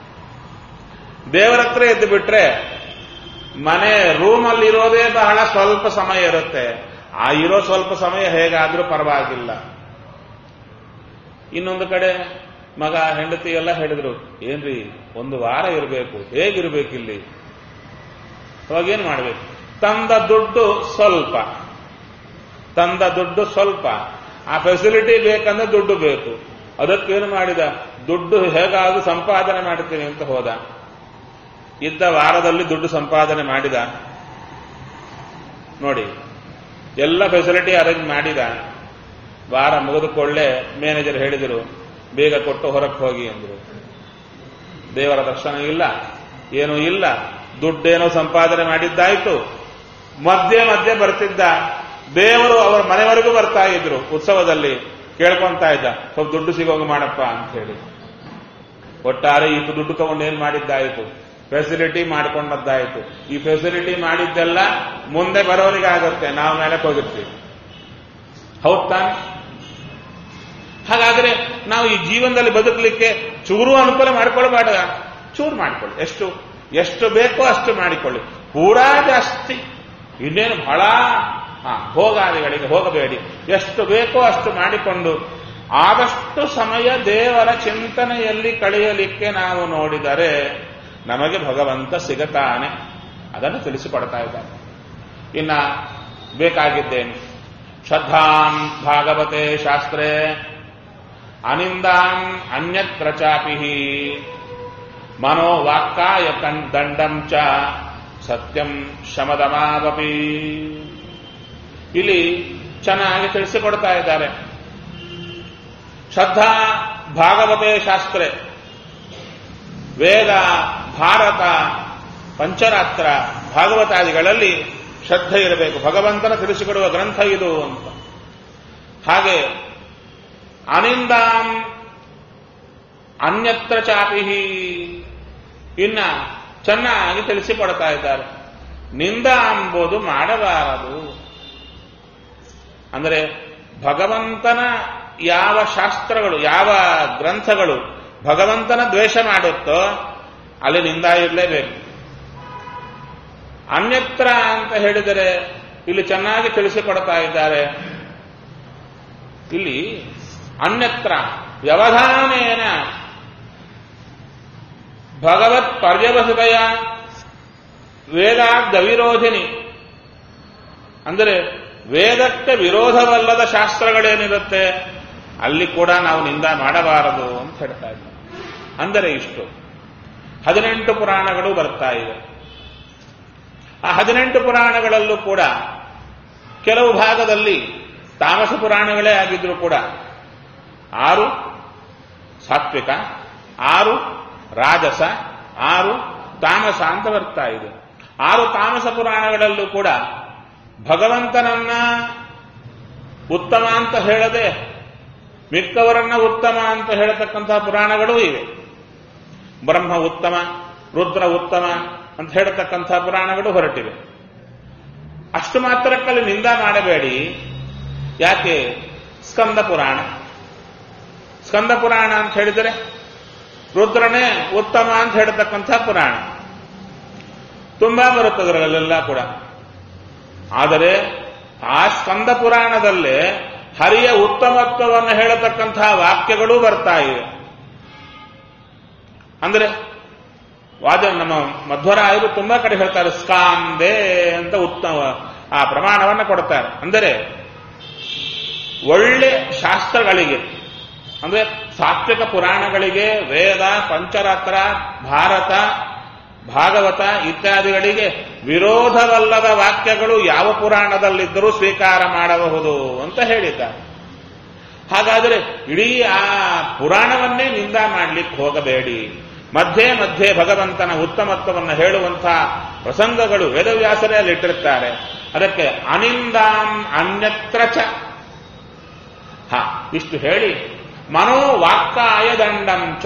Speaker 1: ದೇವರ ಹತ್ರ ಎದ್ದು ಬಿಟ್ರೆ ಮನೆ ರೂಮಲ್ಲಿ ಇರೋದೇ ಬಹಳ ಸ್ವಲ್ಪ ಸಮಯ ಇರುತ್ತೆ ಆ ಇರೋ ಸ್ವಲ್ಪ ಸಮಯ ಹೇಗಾದ್ರೂ ಪರವಾಗಿಲ್ಲ ಇನ್ನೊಂದು ಕಡೆ ಮಗ ಹೆಂಡತಿ ಎಲ್ಲ ಹೇಳಿದ್ರು ಏನ್ರಿ ಒಂದು ವಾರ ಇರಬೇಕು ಹೇಗಿರ್ಬೇಕಿಲ್ಲಿ ಅವಾಗೇನು ಮಾಡಬೇಕು ತಂದ ದುಡ್ಡು ಸ್ವಲ್ಪ ತಂದ ದುಡ್ಡು ಸ್ವಲ್ಪ ಆ ಫೆಸಿಲಿಟಿ ಬೇಕಂದ್ರೆ ದುಡ್ಡು ಬೇಕು ಅದಕ್ಕೇನು ಮಾಡಿದ ದುಡ್ಡು ಹೇಗಾದ್ರೂ ಸಂಪಾದನೆ ಮಾಡ್ತೀನಿ ಅಂತ ಹೋದ ಇದ್ದ ವಾರದಲ್ಲಿ ದುಡ್ಡು ಸಂಪಾದನೆ ಮಾಡಿದ ನೋಡಿ ಎಲ್ಲ ಫೆಸಿಲಿಟಿ ಅರೇಂಜ್ ಮಾಡಿದ ವಾರ ಮುಗಿದುಕೊಳ್ಳೆ ಮ್ಯಾನೇಜರ್ ಹೇಳಿದರು ಬೇಗ ಕೊಟ್ಟು ಹೊರಕ್ಕೆ ಹೋಗಿ ಅಂದರು ದೇವರ ದರ್ಶನ ಇಲ್ಲ ಏನೂ ಇಲ್ಲ ದುಡ್ಡೇನೋ ಸಂಪಾದನೆ ಮಾಡಿದ್ದಾಯ್ತು ಮಧ್ಯೆ ಮಧ್ಯೆ ಬರ್ತಿದ್ದ ದೇವರು ಅವರ ಮನೆವರೆಗೂ ಬರ್ತಾ ಇದ್ರು ಉತ್ಸವದಲ್ಲಿ ಕೇಳ್ಕೊಂತಾ ಇದ್ದ ಸ್ವಲ್ಪ ದುಡ್ಡು ಸಿಗೋಂಗ ಮಾಡಪ್ಪ ಅಂತ ಹೇಳಿ ಒಟ್ಟಾರೆ ಈ ದುಡ್ಡು ತಗೊಂಡು ಏನ್ ಮಾಡಿದ್ದಾಯಿತು ಫೆಸಿಲಿಟಿ ಮಾಡಿಕೊಂಡದ್ದಾಯಿತು ಈ ಫೆಸಿಲಿಟಿ ಮಾಡಿದ್ದೆಲ್ಲ ಮುಂದೆ ಬರೋರಿಗೆ ಆಗುತ್ತೆ ನಾವು ಮೇಲೆ ಹೋಗಿರ್ತೀವಿ ಹೌದ್ ತಾನೆ ಹಾಗಾದ್ರೆ ನಾವು ಈ ಜೀವನದಲ್ಲಿ ಬದುಕಲಿಕ್ಕೆ ಚೂರು ಅನುಕೂಲ ಮಾಡ್ಕೊಳ್ಬೇಡ ಚೂರು ಮಾಡಿಕೊಳ್ಳಿ ಎಷ್ಟು ಎಷ್ಟು ಬೇಕೋ ಅಷ್ಟು ಮಾಡಿಕೊಳ್ಳಿ ಪೂರಾ ಜಾಸ್ತಿ ಇನ್ನೇನು ಬಹಳ ಹಾ ಭೋಗಾದಿಗಳಿಗೆ ಹೋಗಬೇಡಿ ಎಷ್ಟು ಬೇಕೋ ಅಷ್ಟು ಮಾಡಿಕೊಂಡು ಆದಷ್ಟು ಸಮಯ ದೇವರ ಚಿಂತನೆಯಲ್ಲಿ ಕಳೆಯಲಿಕ್ಕೆ ನಾವು ನೋಡಿದರೆ ನಮಗೆ ಭಗವಂತ ಸಿಗತಾನೆ ಅದನ್ನು ತಿಳಿಸಿಕೊಡ್ತಾ ಇದ್ದಾನೆ ಇನ್ನ ಬೇಕಾಗಿದ್ದೇನೆ ಶ್ರದ್ಧಾಂ ಭಾಗವತೆ ಶಾಸ್ತ್ರೇ ಅನಿಂದಾಂ ಅನ್ಯತ್ರ ಚಾಪಿ ಮನೋವಾಕ್ಕಾಯ ದಂಡಂ ಚ ಸತ್ಯಂ ಶಮದಮಾವಪಿ ಇಲ್ಲಿ ಚೆನ್ನಾಗಿ ತಿಳಿಸಿಕೊಡ್ತಾ ಇದ್ದಾರೆ ಶ್ರದ್ಧಾ ಭಾಗವತೆ ಶಾಸ್ತ್ರೆ ವೇದ ಭಾರತ ಪಂಚರಾತ್ರ ಭಾಗವತಾದಿಗಳಲ್ಲಿ ಶ್ರದ್ಧೆ ಇರಬೇಕು ಭಗವಂತನ ತಿಳಿಸಿಕೊಡುವ ಗ್ರಂಥ ಇದು ಅಂತ ಹಾಗೆ ಅನಿಂದಾಂ ಅನ್ಯತ್ರ ಚಾಪಿಹಿ ಇನ್ನ ಚೆನ್ನಾಗಿ ತಿಳಿಸಿಕೊಡ್ತಾ ಇದ್ದಾರೆ ನಿಂದ ಎಂಬುದು ಮಾಡಬಾರದು ಅಂದರೆ ಭಗವಂತನ ಯಾವ ಶಾಸ್ತ್ರಗಳು ಯಾವ ಗ್ರಂಥಗಳು ಭಗವಂತನ ದ್ವೇಷ ಮಾಡುತ್ತೋ ಅಲ್ಲಿ ನಿಂದ ಇರಲೇಬೇಕು ಅನ್ಯತ್ರ ಅಂತ ಹೇಳಿದರೆ ಇಲ್ಲಿ ಚೆನ್ನಾಗಿ ತಿಳಿಸಿಕೊಡ್ತಾ ಇದ್ದಾರೆ ಇಲ್ಲಿ ಅನ್ಯತ್ರ ವ್ಯವಧಾನೇನ ಭಗವತ್ ಪರ್ಯವಸಿತೆಯ ವೇದಾರ್ಧ ವಿರೋಧಿನಿ ಅಂದರೆ ವೇದಕ್ಕೆ ವಿರೋಧವಲ್ಲದ ಶಾಸ್ತ್ರಗಳೇನಿರುತ್ತೆ ಅಲ್ಲಿ ಕೂಡ ನಾವು ನಿಂದ ಮಾಡಬಾರದು ಅಂತ ಹೇಳ್ತಾ ಇದ್ದಾರೆ ಅಂದರೆ ಇಷ್ಟು ಹದಿನೆಂಟು ಪುರಾಣಗಳು ಬರ್ತಾ ಇವೆ ಆ ಹದಿನೆಂಟು ಪುರಾಣಗಳಲ್ಲೂ ಕೂಡ ಕೆಲವು ಭಾಗದಲ್ಲಿ ತಾಮಸ ಪುರಾಣಗಳೇ ಆಗಿದ್ರು ಕೂಡ ಆರು ಸಾತ್ವಿಕ ಆರು ರಾಜಸ ಆರು ತಾಮಸ ಅಂತ ಬರ್ತಾ ಇದೆ ಆರು ತಾಮಸ ಪುರಾಣಗಳಲ್ಲೂ ಕೂಡ ಭಗವಂತನನ್ನ ಉತ್ತಮ ಅಂತ ಹೇಳದೆ ಮಿಕ್ಕವರನ್ನ ಉತ್ತಮ ಅಂತ ಹೇಳತಕ್ಕಂತಹ ಪುರಾಣಗಳೂ ಇವೆ ಬ್ರಹ್ಮ ಉತ್ತಮ ರುದ್ರ ಉತ್ತಮ ಅಂತ ಹೇಳತಕ್ಕಂಥ ಪುರಾಣಗಳು ಹೊರಟಿವೆ ಅಷ್ಟು ಮಾತ್ರಕ್ಕಲ್ಲಿ ನಿಂದ ಮಾಡಬೇಡಿ ಯಾಕೆ ಸ್ಕಂದ ಪುರಾಣ ಸ್ಕಂದ ಪುರಾಣ ಅಂತ ಹೇಳಿದರೆ ರುದ್ರನೇ ಉತ್ತಮ ಅಂತ ಹೇಳತಕ್ಕಂಥ ಪುರಾಣ ತುಂಬಾ ಬರುತ್ತದೆ ಅದರಲ್ಲೆಲ್ಲ ಕೂಡ ಆದರೆ ಆ ಸ್ಕಂದ ಪುರಾಣದಲ್ಲೇ ಹರಿಯ ಉತ್ತಮತ್ವವನ್ನು ಹೇಳತಕ್ಕಂತಹ ವಾಕ್ಯಗಳೂ ಬರ್ತಾ ಇವೆ ಅಂದರೆ ವಾದ ನಮ್ಮ ಮಧ್ವರಾಯರು ತುಂಬಾ ಕಡೆ ಹೇಳ್ತಾರೆ ಸ್ಕಾಂದೆ ಅಂತ ಉತ್ತಮ ಆ ಪ್ರಮಾಣವನ್ನು ಕೊಡ್ತಾರೆ ಅಂದರೆ ಒಳ್ಳೆ ಶಾಸ್ತ್ರಗಳಿಗೆ ಅಂದ್ರೆ ಸಾತ್ವಿಕ ಪುರಾಣಗಳಿಗೆ ವೇದ ಪಂಚರಾತ್ರ ಭಾರತ ಭಾಗವತ ಇತ್ಯಾದಿಗಳಿಗೆ ವಿರೋಧವಲ್ಲದ ವಾಕ್ಯಗಳು ಯಾವ ಪುರಾಣದಲ್ಲಿದ್ದರೂ ಸ್ವೀಕಾರ ಮಾಡಬಹುದು ಅಂತ ಹೇಳಿದ್ದಾರೆ ಹಾಗಾದರೆ ಇಡೀ ಆ ಪುರಾಣವನ್ನೇ ನಿಂದ ಮಾಡಲಿಕ್ಕೆ ಹೋಗಬೇಡಿ ಮಧ್ಯೆ ಮಧ್ಯೆ ಭಗವಂತನ ಉತ್ತಮತ್ವವನ್ನು ಹೇಳುವಂತಹ ಪ್ರಸಂಗಗಳು ವೇದವ್ಯಾಸರೇ ಅಲ್ಲಿಟ್ಟಿರ್ತಾರೆ ಅದಕ್ಕೆ ಅನಿಂದಾಂ ಅನ್ಯತ್ರ ಚ ಹ ಇಷ್ಟು ಹೇಳಿ ಮನೋವಾಕ್ಕಾಯ ದಂಡಂಚ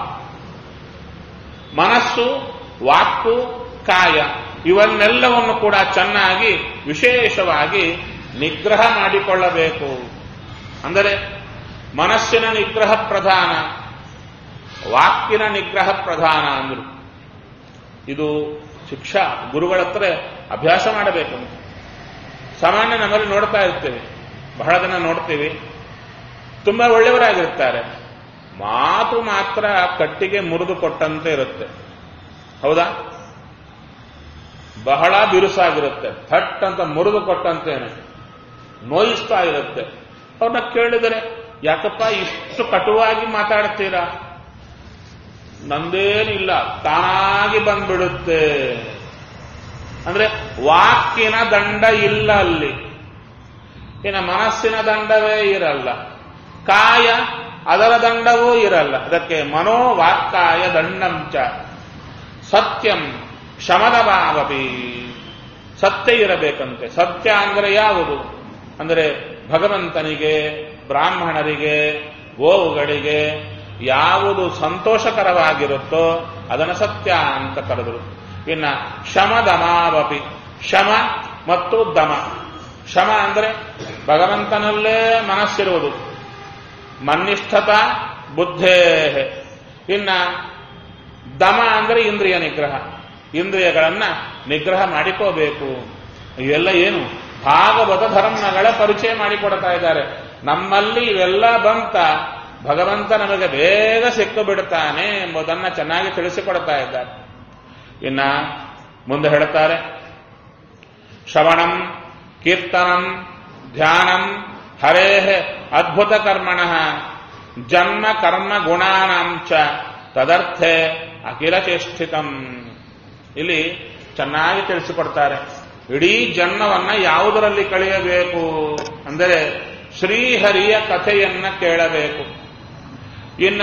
Speaker 1: ಮನಸ್ಸು ವಾಕು ಕಾಯ ಇವನ್ನೆಲ್ಲವನ್ನು ಕೂಡ ಚೆನ್ನಾಗಿ ವಿಶೇಷವಾಗಿ ನಿಗ್ರಹ ಮಾಡಿಕೊಳ್ಳಬೇಕು ಅಂದರೆ ಮನಸ್ಸಿನ ನಿಗ್ರಹ ಪ್ರಧಾನ ವಾಕಿನ ನಿಗ್ರಹ ಪ್ರಧಾನ ಅಂದ್ರು ಇದು ಶಿಕ್ಷಾ ಗುರುಗಳ ಹತ್ರ ಅಭ್ಯಾಸ ಮಾಡಬೇಕು ಸಾಮಾನ್ಯ ನಮ್ಮಲ್ಲಿ ನೋಡ್ತಾ ಇರ್ತೇವೆ ಬಹಳ ಜನ ನೋಡ್ತೀವಿ ತುಂಬಾ ಒಳ್ಳೆಯವರಾಗಿರ್ತಾರೆ ಮಾತು ಮಾತ್ರ ಕಟ್ಟಿಗೆ ಮುರಿದು ಕೊಟ್ಟಂತೆ ಇರುತ್ತೆ ಹೌದಾ ಬಹಳ ಬಿರುಸಾಗಿರುತ್ತೆ ಥಟ್ ಅಂತ ಮುರಿದು ಕೊಟ್ಟಂತೇನೆ ನೋಯಿಸ್ತಾ ಇರುತ್ತೆ ಅವ್ರನ್ನ ಕೇಳಿದರೆ ಯಾಕಪ್ಪ ಇಷ್ಟು ಕಟುವಾಗಿ ಮಾತಾಡ್ತೀರಾ ನಂದೇನಿಲ್ಲ ತಾನಾಗಿ ಬಂದ್ಬಿಡುತ್ತೆ ಅಂದ್ರೆ ವಾಕಿನ ದಂಡ ಇಲ್ಲ ಅಲ್ಲಿ ಇನ್ನು ಮನಸ್ಸಿನ ದಂಡವೇ ಇರಲ್ಲ ಕಾಯ ಅದರ ದಂಡವೂ ಇರಲ್ಲ ಅದಕ್ಕೆ ಮನೋವಾಕ್ಕಾಯ ದಂಡಂಚ ಸತ್ಯಂ ಶಮದ ಭಾವಪಿ ಸತ್ಯ ಇರಬೇಕಂತೆ ಸತ್ಯ ಅಂದ್ರೆ ಯಾವುದು ಅಂದರೆ ಭಗವಂತನಿಗೆ ಬ್ರಾಹ್ಮಣರಿಗೆ ಗೋವುಗಳಿಗೆ ಯಾವುದು ಸಂತೋಷಕರವಾಗಿರುತ್ತೋ ಅದನ್ನು ಸತ್ಯ ಅಂತ ಕರೆದರು ಇನ್ನ ಶಮದಮಾವಪಿ ಶಮ ಮತ್ತು ದಮ ಶಮ ಅಂದ್ರೆ ಭಗವಂತನಲ್ಲೇ ಮನಸ್ಸಿರುವುದು ಮನ್ನಿಷ್ಠತ ಬುದ್ಧೇ ಇನ್ನ ದಮ ಅಂದ್ರೆ ಇಂದ್ರಿಯ ನಿಗ್ರಹ ಇಂದ್ರಿಯಗಳನ್ನ ನಿಗ್ರಹ ಮಾಡಿಕೋಬೇಕು ಇವೆಲ್ಲ ಏನು ಭಾಗವತ ಧರ್ಮಗಳ ಪರಿಚಯ ಮಾಡಿಕೊಡ್ತಾ ಇದ್ದಾರೆ ನಮ್ಮಲ್ಲಿ ಇವೆಲ್ಲ ಬಂತ ಭಗವಂತ ನಮಗೆ ಬೇಗ ಸಿಕ್ಕು ಬಿಡುತ್ತಾನೆ ಎಂಬುದನ್ನ ಚೆನ್ನಾಗಿ ತಿಳಿಸಿಕೊಡ್ತಾ ಇದ್ದಾರೆ ಇನ್ನ ಮುಂದೆ ಹೇಳುತ್ತಾರೆ ಶ್ರವಣಂ ಕೀರ್ತನಂ ಧ್ಯಾನಂ ಹರೇ ಅದ್ಭುತ ಕರ್ಮಣ ಜನ್ಮ ಕರ್ಮ ಗುಣಾನಾಂಚ ತದರ್ಥೆ ಅಖಿಲ ಚೇಷ್ಟಿತಂ ಇಲ್ಲಿ ಚೆನ್ನಾಗಿ ತಿಳಿಸಿಕೊಡ್ತಾರೆ ಇಡೀ ಜನ್ಮವನ್ನ ಯಾವುದರಲ್ಲಿ ಕಳೆಯಬೇಕು ಅಂದರೆ ಶ್ರೀಹರಿಯ ಕಥೆಯನ್ನ ಕೇಳಬೇಕು ಇನ್ನ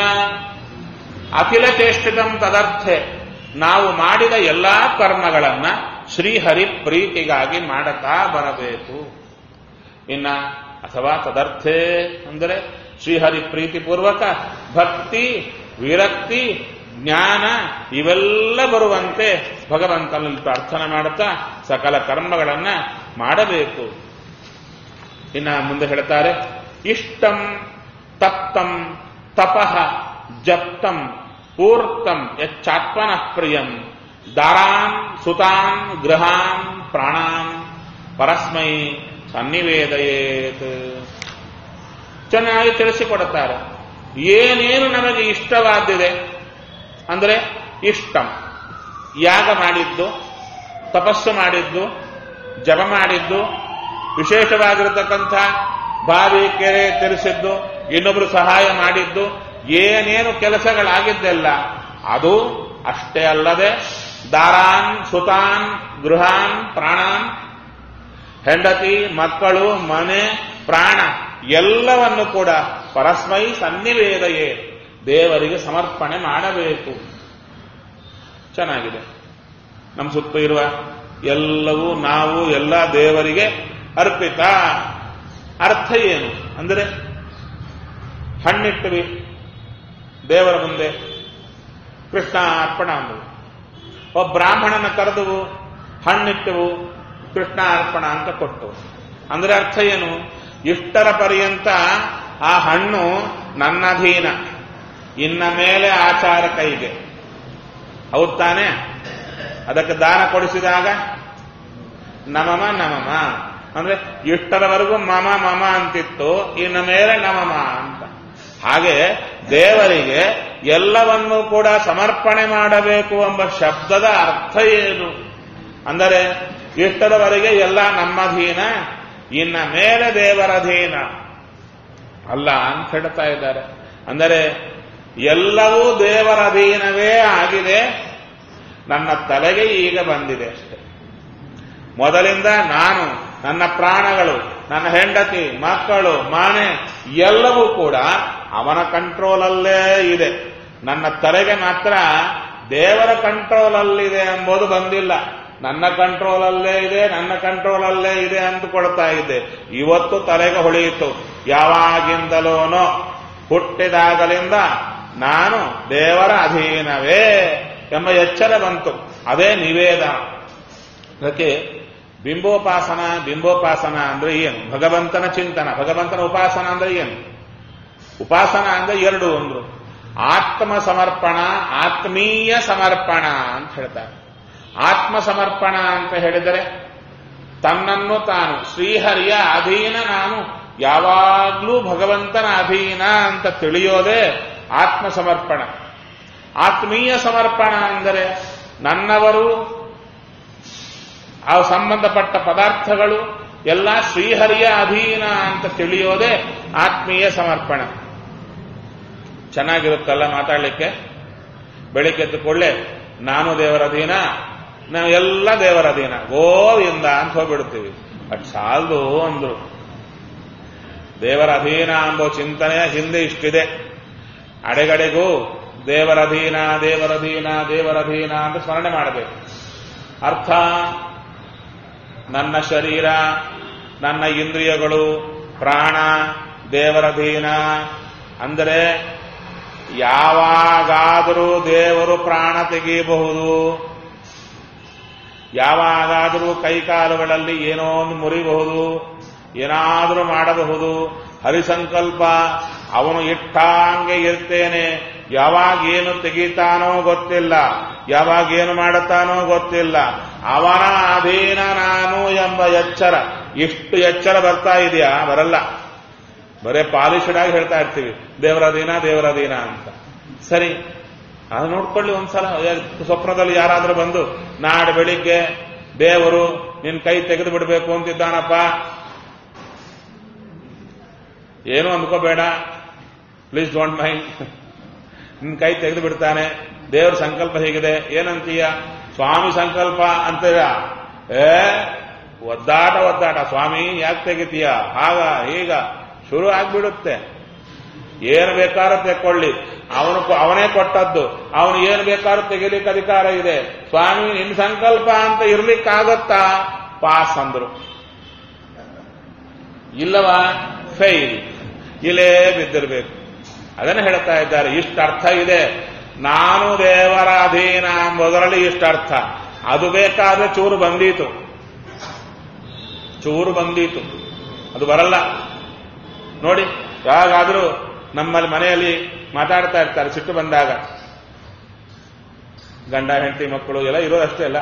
Speaker 1: ಅಖಿಲ ಚೇಷ್ಟಿತಂ ತದರ್ಥೆ ನಾವು ಮಾಡಿದ ಎಲ್ಲಾ ಕರ್ಮಗಳನ್ನ ಶ್ರೀಹರಿ ಪ್ರೀತಿಗಾಗಿ ಮಾಡತಾ ಬರಬೇಕು ಇನ್ನ ಅಥವಾ ತದರ್ಥೆ ಅಂದರೆ ಶ್ರೀಹರಿ ಪ್ರೀತಿಪೂರ್ವಕ ಭಕ್ತಿ ವಿರಕ್ತಿ ಜ್ಞಾನ ಇವೆಲ್ಲ ಬರುವಂತೆ ಭಗವಂತನಲ್ಲಿ ಪ್ರಾರ್ಥನೆ ಮಾಡುತ್ತಾ ಸಕಲ ಕರ್ಮಗಳನ್ನ ಮಾಡಬೇಕು ಇನ್ನ ಮುಂದೆ ಹೇಳ್ತಾರೆ ಇಷ್ಟಂ ತಪ್ತಂ ತಪಃ ಜಪ್ತಂ ಪೂರ್ತಂ ಯಚ್ಚಾತ್ಮನಃ ಪ್ರಿಯಂ ದಾರಾನ್ ಸುತಾನ್ ಗೃಹಾನ್ ಪ್ರಾಣಾನ್ ಪರಸ್ಮೈ ಸನ್ನಿವೇದಯೇತ್ ಚೆನ್ನಾಗಿ ತಿಳಿಸಿಕೊಡುತ್ತಾರೆ ಏನೇನು ನಮಗೆ ಇಷ್ಟವಾದಿದೆ ಅಂದರೆ ಇಷ್ಟಂ ಯಾಗ ಮಾಡಿದ್ದು ತಪಸ್ಸು ಮಾಡಿದ್ದು ಜಪ ಮಾಡಿದ್ದು ವಿಶೇಷವಾಗಿರತಕ್ಕಂಥ ಬಾವಿ ಕೆರೆ ತೆರೆಸಿದ್ದು ಇನ್ನೊಬ್ರು ಸಹಾಯ ಮಾಡಿದ್ದು ಏನೇನು ಕೆಲಸಗಳಾಗಿದ್ದೆಲ್ಲ ಅದು ಅಷ್ಟೇ ಅಲ್ಲದೆ ದಾರಾನ್ ಸುತಾನ್ ಗೃಹಾನ್ ಪ್ರಾಣಾನ್ ಹೆಂಡತಿ ಮಕ್ಕಳು ಮನೆ ಪ್ರಾಣ ಎಲ್ಲವನ್ನು ಕೂಡ ಪರಸ್ಮೈ ಸನ್ನಿವೇದಯೇ ದೇವರಿಗೆ ಸಮರ್ಪಣೆ ಮಾಡಬೇಕು ಚೆನ್ನಾಗಿದೆ ನಮ್ಮ ಸುತ್ತ ಇರುವ ಎಲ್ಲವೂ ನಾವು ಎಲ್ಲ ದೇವರಿಗೆ ಅರ್ಪಿತ ಅರ್ಥ ಏನು ಅಂದರೆ ಹಣ್ಣಿಟ್ಟವಿ ದೇವರ ಮುಂದೆ ಕೃಷ್ಣ ಅರ್ಪಣ ಅಂದವು ಒಬ್ಬ ಬ್ರಾಹ್ಮಣನ ಕರೆದವು ಹಣ್ಣಿಟ್ಟವು ಕೃಷ್ಣ ಅರ್ಪಣ ಅಂತ ಕೊಟ್ಟವು ಅಂದ್ರೆ ಅರ್ಥ ಏನು ಇಷ್ಟರ ಪರ್ಯಂತ ಆ ಹಣ್ಣು ನನ್ನಧೀನ ಇನ್ನ ಮೇಲೆ ಆಚಾರ ಕೈಗೆ ಹೌದ್ ತಾನೆ ಅದಕ್ಕೆ ದಾನ ಕೊಡಿಸಿದಾಗ ನಮಮ ನಮಮ ಅಂದ್ರೆ ಇಷ್ಟರವರೆಗೂ ಮಮ ಮಮ ಅಂತಿತ್ತು ಇನ್ನು ಮೇಲೆ ನಮಮ ಅಂತ ಹಾಗೆ ದೇವರಿಗೆ ಎಲ್ಲವನ್ನೂ ಕೂಡ ಸಮರ್ಪಣೆ ಮಾಡಬೇಕು ಎಂಬ ಶಬ್ದದ ಅರ್ಥ ಏನು ಅಂದರೆ ಇಷ್ಟರವರೆಗೆ ಎಲ್ಲ ನಮ್ಮಧೀನ ಇನ್ನ ಮೇಲೆ ದೇವರಧೀನ ಅಲ್ಲ ಅಂತ ಹೇಳ್ತಾ ಇದ್ದಾರೆ ಅಂದರೆ ಎಲ್ಲವೂ ದೇವರ ಅಧೀನವೇ ಆಗಿದೆ ನನ್ನ ತಲೆಗೆ ಈಗ ಬಂದಿದೆ ಅಷ್ಟೆ ಮೊದಲಿಂದ ನಾನು ನನ್ನ ಪ್ರಾಣಗಳು ನನ್ನ ಹೆಂಡತಿ ಮಕ್ಕಳು ಮನೆ ಎಲ್ಲವೂ ಕೂಡ ಅವನ ಕಂಟ್ರೋಲಲ್ಲೇ ಇದೆ ನನ್ನ ತಲೆಗೆ ಮಾತ್ರ ದೇವರ ಕಂಟ್ರೋಲಲ್ಲಿದೆ ಎಂಬುದು ಬಂದಿಲ್ಲ ನನ್ನ ಕಂಟ್ರೋಲಲ್ಲೇ ಇದೆ ನನ್ನ ಕಂಟ್ರೋಲಲ್ಲೇ ಇದೆ ಅಂದುಕೊಳ್ತಾ ಇದ್ದೆ ಇವತ್ತು ತಲೆಗೆ ಹೊಳೆಯಿತು ಯಾವಾಗಿಂದಲೂನೋ ಹುಟ್ಟಿದಾಗಲಿಂದ ನಾನು ದೇವರ ಅಧೀನವೇ ಎಂಬ ಎಚ್ಚರ ಬಂತು ಅದೇ ನಿವೇದ ಅದಕ್ಕೆ ಬಿಂಬೋಪಾಸನ ಬಿಂಬೋಪಾಸನ ಅಂದ್ರೆ ಏನು ಭಗವಂತನ ಚಿಂತನ ಭಗವಂತನ ಉಪಾಸನ ಅಂದ್ರೆ ಏನು ಉಪಾಸನ ಅಂದ್ರೆ ಎರಡು ಒಂದು ಆತ್ಮ ಸಮರ್ಪಣ ಆತ್ಮೀಯ ಸಮರ್ಪಣ ಅಂತ ಹೇಳ್ತಾರೆ ಆತ್ಮ ಸಮರ್ಪಣ ಅಂತ ಹೇಳಿದರೆ ತನ್ನನ್ನು ತಾನು ಶ್ರೀಹರಿಯ ಅಧೀನ ನಾನು ಯಾವಾಗ್ಲೂ ಭಗವಂತನ ಅಧೀನ ಅಂತ ತಿಳಿಯೋದೇ ಆತ್ಮ ಸಮರ್ಪಣ ಆತ್ಮೀಯ ಸಮರ್ಪಣ ಅಂದರೆ ನನ್ನವರು ಆ ಸಂಬಂಧಪಟ್ಟ ಪದಾರ್ಥಗಳು ಎಲ್ಲ ಶ್ರೀಹರಿಯ ಅಧೀನ ಅಂತ ತಿಳಿಯೋದೇ ಆತ್ಮೀಯ ಸಮರ್ಪಣ ಚೆನ್ನಾಗಿರುತ್ತಲ್ಲ ಮಾತಾಡಲಿಕ್ಕೆ ಬೆಳಿಗ್ಗೆ ಎದ್ದುಕೊಳ್ಳೆ ನಾನು ದೇವರ ಅಧೀನ ನಾವು ಎಲ್ಲ ದೇವರ ಅಧೀನ ಗೋವಿಂದ ಅಂತ ಹೋಗ್ಬಿಡ್ತೀವಿ ಅಟ್ ಸಾಲದು ಅಂದ್ರು ದೇವರ ಅಧೀನ ಎಂಬ ಚಿಂತನೆಯ ಹಿಂದೆ ಇಷ್ಟಿದೆ ಅಡೆಗಡೆಗೂ ದೇವರಧೀನ ದೇವರಧೀನ ದೇವರಧೀನ ಅಂತ ಸ್ಮರಣೆ ಮಾಡಬೇಕು ಅರ್ಥ ನನ್ನ ಶರೀರ ನನ್ನ ಇಂದ್ರಿಯಗಳು ಪ್ರಾಣ ದೇವರಧೀನ ಅಂದರೆ ಯಾವಾಗಾದರೂ ದೇವರು ಪ್ರಾಣ ತೆಗೆಯಬಹುದು ಯಾವಾಗಾದರೂ ಕೈಕಾಲುಗಳಲ್ಲಿ ಏನೋ ಒಂದು ಮುರಿಬಹುದು ಏನಾದರೂ ಮಾಡಬಹುದು ಹರಿಸಂಕಲ್ಪ ಅವನು ಇಟ್ಟಾಂಗೆ ಇರ್ತೇನೆ ಯಾವಾಗ ಏನು ತೆಗಿತಾನೋ ಗೊತ್ತಿಲ್ಲ ಯಾವಾಗ ಏನು ಮಾಡುತ್ತಾನೋ ಗೊತ್ತಿಲ್ಲ ಅವನ ಅಧೀನ ನಾನು ಎಂಬ ಎಚ್ಚರ ಇಷ್ಟು ಎಚ್ಚರ ಬರ್ತಾ ಇದೆಯಾ ಬರಲ್ಲ ಬರೇ ಪಾಲಿಶ್ಡ್ ಆಗಿ ಹೇಳ್ತಾ ಇರ್ತೀವಿ ದೇವರದೀನ ದೇವರದೀನ ಅಂತ ಸರಿ ಅದು ನೋಡ್ಕೊಳ್ಳಿ ಒಂದ್ಸಲ ಸ್ವಪ್ನದಲ್ಲಿ ಯಾರಾದ್ರೂ ಬಂದು ನಾಡು ಬೆಳಿಗ್ಗೆ ದೇವರು ನಿನ್ ಕೈ ತೆಗೆದು ಬಿಡಬೇಕು ಅಂತಿದ್ದಾನಪ್ಪ ಏನು ಅಂದ್ಕೋಬೇಡ ಪ್ಲೀಸ್ ಡೋಂಟ್ ಮೈಂಡ್ ನಿನ್ ಕೈ ತೆಗೆದು ಬಿಡ್ತಾನೆ ದೇವ್ರ ಸಂಕಲ್ಪ ಹೇಗಿದೆ ಏನಂತೀಯ ಸ್ವಾಮಿ ಸಂಕಲ್ಪ ಅಂತೀಯ ಏ ಒದ್ದಾಟ ಒದ್ದಾಟ ಸ್ವಾಮಿ ಯಾಕೆ ತೆಗಿತೀಯ ಹಾಗ ಹೀಗ ಶುರು ಆಗ್ಬಿಡುತ್ತೆ ಏನು ಬೇಕಾದ್ರೂ ತೆಕ್ಕೊಳ್ಳಿ ಅವನು ಅವನೇ ಕೊಟ್ಟದ್ದು ಅವನು ಏನು ಬೇಕಾದ್ರೂ ತೆಗಿಲಿಕ್ಕೆ ಅಧಿಕಾರ ಇದೆ ಸ್ವಾಮಿ ನಿನ್ ಸಂಕಲ್ಪ ಅಂತ ಇರ್ಲಿಕ್ಕಾಗತ್ತಾ ಪಾಸ್ ಅಂದ್ರು ಇಲ್ಲವಾ ಫೈಲ್ ಇಲ್ಲೇ ಬಿದ್ದಿರಬೇಕು ಅದನ್ನು ಹೇಳ್ತಾ ಇದ್ದಾರೆ ಇಷ್ಟ ಅರ್ಥ ಇದೆ ನಾನು ದೇವರ ಅಧೀನ ಎಂಬುದರಲ್ಲಿ ಇಷ್ಟ ಅರ್ಥ ಅದು ಬೇಕಾದ್ರೆ ಚೂರು ಬಂದೀತು ಚೂರು ಬಂದೀತು ಅದು ಬರಲ್ಲ ನೋಡಿ ಯಾವಾಗಾದ್ರೂ ನಮ್ಮಲ್ಲಿ ಮನೆಯಲ್ಲಿ ಮಾತಾಡ್ತಾ ಇರ್ತಾರೆ ಸಿಟ್ಟು ಬಂದಾಗ ಗಂಡ ಹೆಂಡತಿ ಮಕ್ಕಳು ಎಲ್ಲ ಇರೋದಷ್ಟೇ ಅಲ್ಲ